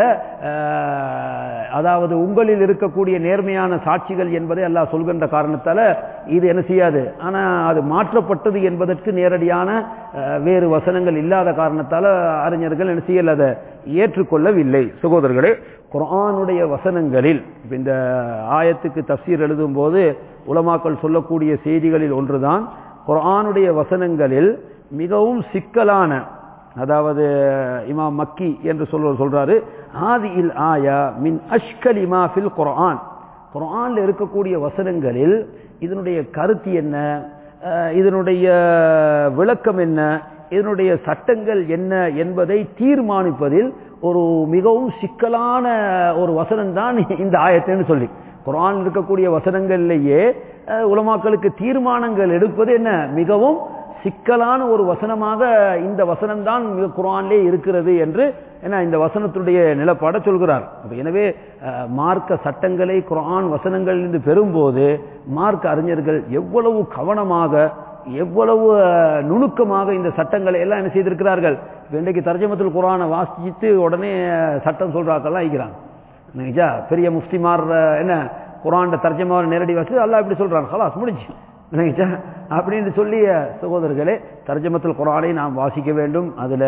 அஹ், அதாவது உங்களில் இருக்கக்கூடிய நேர்மையான சாட்சிகள் என்பதை எல்லாம் சொல்கின்ற காரணத்தால இது என்ன செய்யாது ஆனா அது மாற்றப்பட்டது என்பதற்கு நேரடியான அஹ், வேறு வசனங்கள் இல்லாத காரணத்தால அறிஞர்கள் என்ன செய்யல அதை ஏற்றுக்கொள்ளவில்லை சகோதரர்களே குர்ஆனுடைய வசனங்களில் இப்ப இந்த ஆயத்துக்கு தஃசீர் எழுதும் போது உலமாக்கள் சொல்லக்கூடிய செய்திகளில் ஒன்றுதான் குர்ஆனுடைய வசனங்களில் மிகவும் சிக்கலான அதாவது இமாம் மக்கி என்று சொல்ற சொல்றாரு ஆதி இல் ஆயா மின் அஷ்கலி மா ஃபில் குர்ஆன் குர்ஆன்ல இருக்கக்கூடிய வசனங்களில் இதனுடைய கருத்து என்ன அஹ், இதனுடைய விளக்கம் என்ன இதனுடைய சட்டங்கள் என்ன என்பதை தீர்மானிப்பதில் ஒரு மிகவும் சிக்கலான ஒரு வசனம் தான் இந்த ஆயத்துன்னு சொல்லி குர்ஆன் இருக்கக்கூடிய வசனங்கள்லேயே அஹ், உலமாக்களுக்கு தீர்மானங்கள் எடுப்பது என்ன மிகவும் சிக்கலான ஒரு வசனமாக இந்த வசனம்தான் மிக குர்ஆனிலே இருக்கிறது என்று என்ன இந்த வசனத்துடைய நிலப்பாட சொல்கிறார் அப்ப எனவே அஹ், மார்க்க சட்டங்களை குர்ஆன் வசனங்களிலிருந்து பெறும்போது மார்க்க அறிஞர்கள் எவ்வளவு கவனமாக எவ்வளவு அஹ், நுணுக்கமாக இந்த சட்டங்களை எல்லாம் என்ன செய்திருக்கிறார்கள் இப்ப இன்றைக்கு தர்ஜமத்துல் குரானை வாசிச்சுட்டு உடனே அஹ், சட்டம் சொல்றாக்கெல்லாம் ஐக்கிறாங்க நினைச்சா பெரிய முஃப்திமார் அஹ், என்ன குரான் தர்ஜமாவை நேரடி வாசி அல்லாஹ் இப்படி சொல்றாங்க ஹலாஸ் முடிஞ்சு நினைச்சா அப்படின்னு சொல்லி அஹ், சகோதரர்களே தர்ஜமத்துல் குரானை நாம் வாசிக்க வேண்டும் அதுல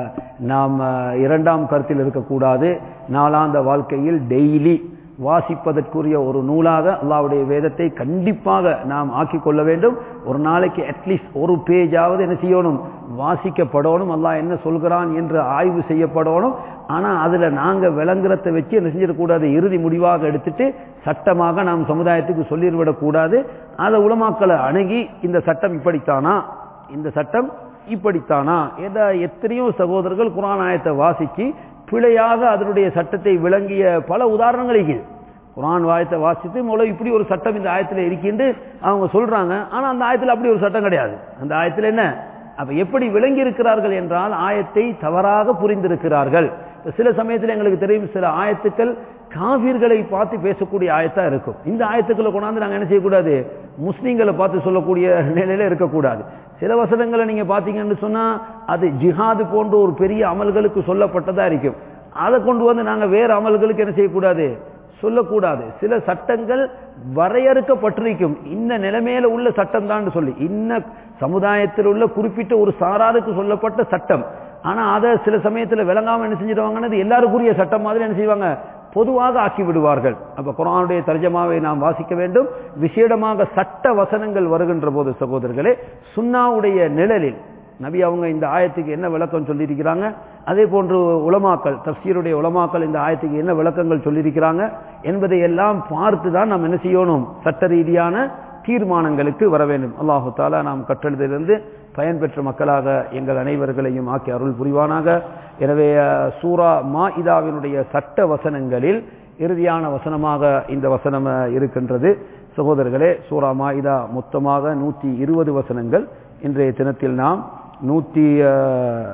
நாம் அஹ், இரண்டாம் கருத்தில் இருக்கக்கூடாது நாளாந்த வாழ்க்கையில் டெய்லி வாசிப்பதற்குரிய ஒரு நூலாக அல்லாஹ்வுடைய வேதத்தை கண்டிப்பாக நாம் ஆக்கிக் கொள்ள வேண்டும் ஒரு நாளைக்கு அட்லீஸ்ட் ஒரு பேஜாவது என்ன செய்யணும் வாசிக்கப்படணும் அல்லாஹ் என்ன சொல்கிறான் என்று ஆய்வு செய்யப்படணும் ஆனா அதுல நாங்க விளங்குறத வச்சு என்ன செஞ்சிடக்கூடாது இறுதி முடிவாக எடுத்துட்டு சட்டமாக நாம் சமுதாயத்துக்கு சொல்லிவிடக்கூடாது அதை உலமாக்களை அணுகி இந்த சட்டம் இப்படித்தானா இந்த சட்டம் இப்படித்தானா என்ற எத்தனையோ சகோதரர்கள் குரான் ஆயத்தை வாசிச்சு பிழையாக அதனுடைய சட்டத்தை விளங்கிய பல உதாரணங்கள் இருக்குது குரான் ஆயத்தை வாசித்து மூலம் இப்படி ஒரு சட்டம் இந்த ஆயத்தில் இருக்கின்று அவங்க சொல்றாங்க ஆனா அந்த ஆயத்தில் அப்படி ஒரு சட்டம் கிடையாது அந்த ஆயத்தில் என்ன அப்ப எப்படி விளங்கி இருக்கிறார்கள் என்றால் ஆயத்தை தவறாக புரிந்திருக்கிறார்கள் இப்ப சில சமயத்தில் எங்களுக்கு தெரியும் சில ஆயத்துக்கள் காவிர்களை பார்த்து பேசக்கூடிய ஆயத்தா இருக்கும் இந்த ஆயத்துக்களை கொண்டாந்து நாங்க என்ன செய்யக்கூடாது முஸ்லீம்களை பார்த்து சொல்லக்கூடிய நிலையில இருக்கக்கூடாது சில வசனங்களை நீங்க பாத்தீங்கன்னு சொன்னா அது ஜிஹாது போன்ற ஒரு பெரிய அமல்களுக்கு சொல்லப்பட்டதா இருக்கும் அதை கொண்டு வந்து நாங்க வேற அமல்களுக்கு என்ன செய்யக்கூடாது சொல்லக்கூடாது சில சட்டங்கள் வரையறுக்கப்பட்டிருக்கும் இந்த நிலைமையில உள்ள சட்டம் தான் சொல்லி இன்ன சமுதாயத்தில் உள்ள குறிப்பிட்ட ஒரு சாராருக்கு சொல்லப்பட்ட சட்டம் ஆனா அதை சில சமயத்துல விளங்காம என்ன செஞ்சிருவாங்கன்னு எல்லாருக்குரிய சட்டம் மாதிரி என்ன செய்வாங்க பொதுவாக ஆக்கி விடுவார்கள் அப்ப குரானுடைய தர்ஜமாவை நாம் வாசிக்க வேண்டும் விசேடமாக சட்ட வசனங்கள் வருகின்ற போது சகோதரர்களே சுன்னாவுடைய நிழலில் நபி அவங்க இந்த ஆயத்துக்கு என்ன விளக்கம் சொல்லியிருக்கிறாங்க அதே போன்று உலமாக்கள் தப்சீருடைய உலமாக்கள் இந்த ஆயத்துக்கு என்ன விளக்கங்கள் சொல்லியிருக்கிறாங்க என்பதை எல்லாம் பார்த்து தான் நாம் என்ன செய்யணும் சட்ட ரீதியான தீர்மானங்களுக்கு வர வேண்டும் அல்லாஹு தாலா நாம் கற்றெழுதிலிருந்து பயன்பெற்ற மக்களாக எங்கள் அனைவர்களையும் ஆக்கி அருள் புரிவானாக எனவே அஹ், சூரா மா இதாவினுடைய சட்ட வசனங்களில் இறுதியான வசனமாக இந்த வசனம் அஹ், இருக்கின்றது சகோதரர்களே சூரா மாயிதா மொத்தமாக நூற்றி இருபது வசனங்கள் இன்றைய தினத்தில் நாம் நூற்றி அஹ்,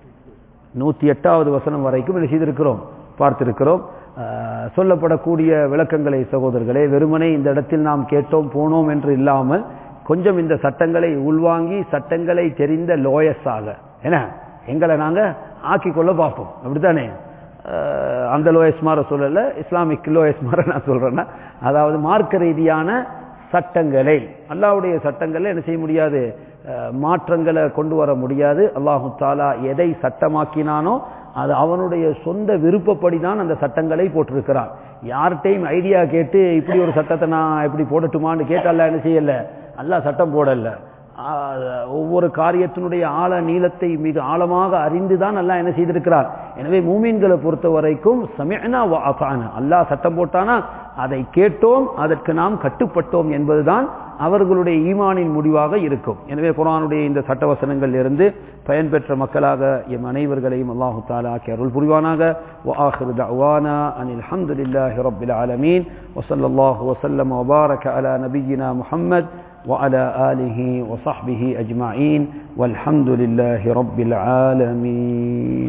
நூற்றி எட்டாவது வசனம் வரைக்கும் என்ன செய்திருக்கிறோம் பார்த்திருக்கிறோம் அஹ், சொல்லப்படக்கூடிய விளக்கங்களை சகோதரர்களே வெறுமனே இந்த இடத்தில் நாம் கேட்டோம் போனோம் என்று இல்லாமல் கொஞ்சம் இந்த சட்டங்களை உள்வாங்கி சட்டங்களை தெரிந்த லோயஸாக என்ன எங்களை நாங்க ஆக்கி கொள்ள பார்ப்போம் அப்படித்தானே அஹ், அந்த லோயஸ் மாற சொல்லல இஸ்லாமிக் லோயஸ் மாற நான் சொல்றேன்னா அதாவது மார்க்க ரீதியான சட்டங்களை அல்லாஹ்வுடைய சட்டங்களை என்ன செய்ய முடியாது அஹ், மாற்றங்களை கொண்டு வர முடியாது அல்லாஹு தாலா எதை சட்டமாக்கினானோ அது அவனுடைய சொந்த விருப்பப்படி தான் அந்த சட்டங்களை போட்டிருக்கிறான் யார்கிட்டையும் ஐடியா கேட்டு இப்படி ஒரு சட்டத்தை நான் இப்படி போடட்டுமான்னு கேட்டால என்ன செய்யல அல்லாஹ் சட்டம் போடல ஆஹ், ஒவ்வொரு காரியத்தினுடைய ஆழ நீளத்தை மிக ஆழமாக அறிந்துதான் அல்லாஹ் என்ன செய்திருக்கிறார் எனவே மூமீன்களை பொறுத்த வரைக்கும் சமயனா அல்லாஹ் சட்டம் போட்டானா அதை கேட்டோம் அதற்கு நாம் கட்டுப்பட்டோம் என்பதுதான் அவர்களுடைய ஈமானின் முடிவாக இருக்கும் எனவே குரானுடைய இந்த சட்டவசனங்கள் இருந்து பயன்பெற்ற மக்களாக எம் அனைவர்களையும் அல்லாஹு தாலா ஆக்கி அருள் புரிவானாக وآخر دعوانا أن الحمد لله رب العالمين وصلى الله وسلم وبارك على نبينا محمد وعلى آله وصحبه أجمعين والحمد لله رب العالمين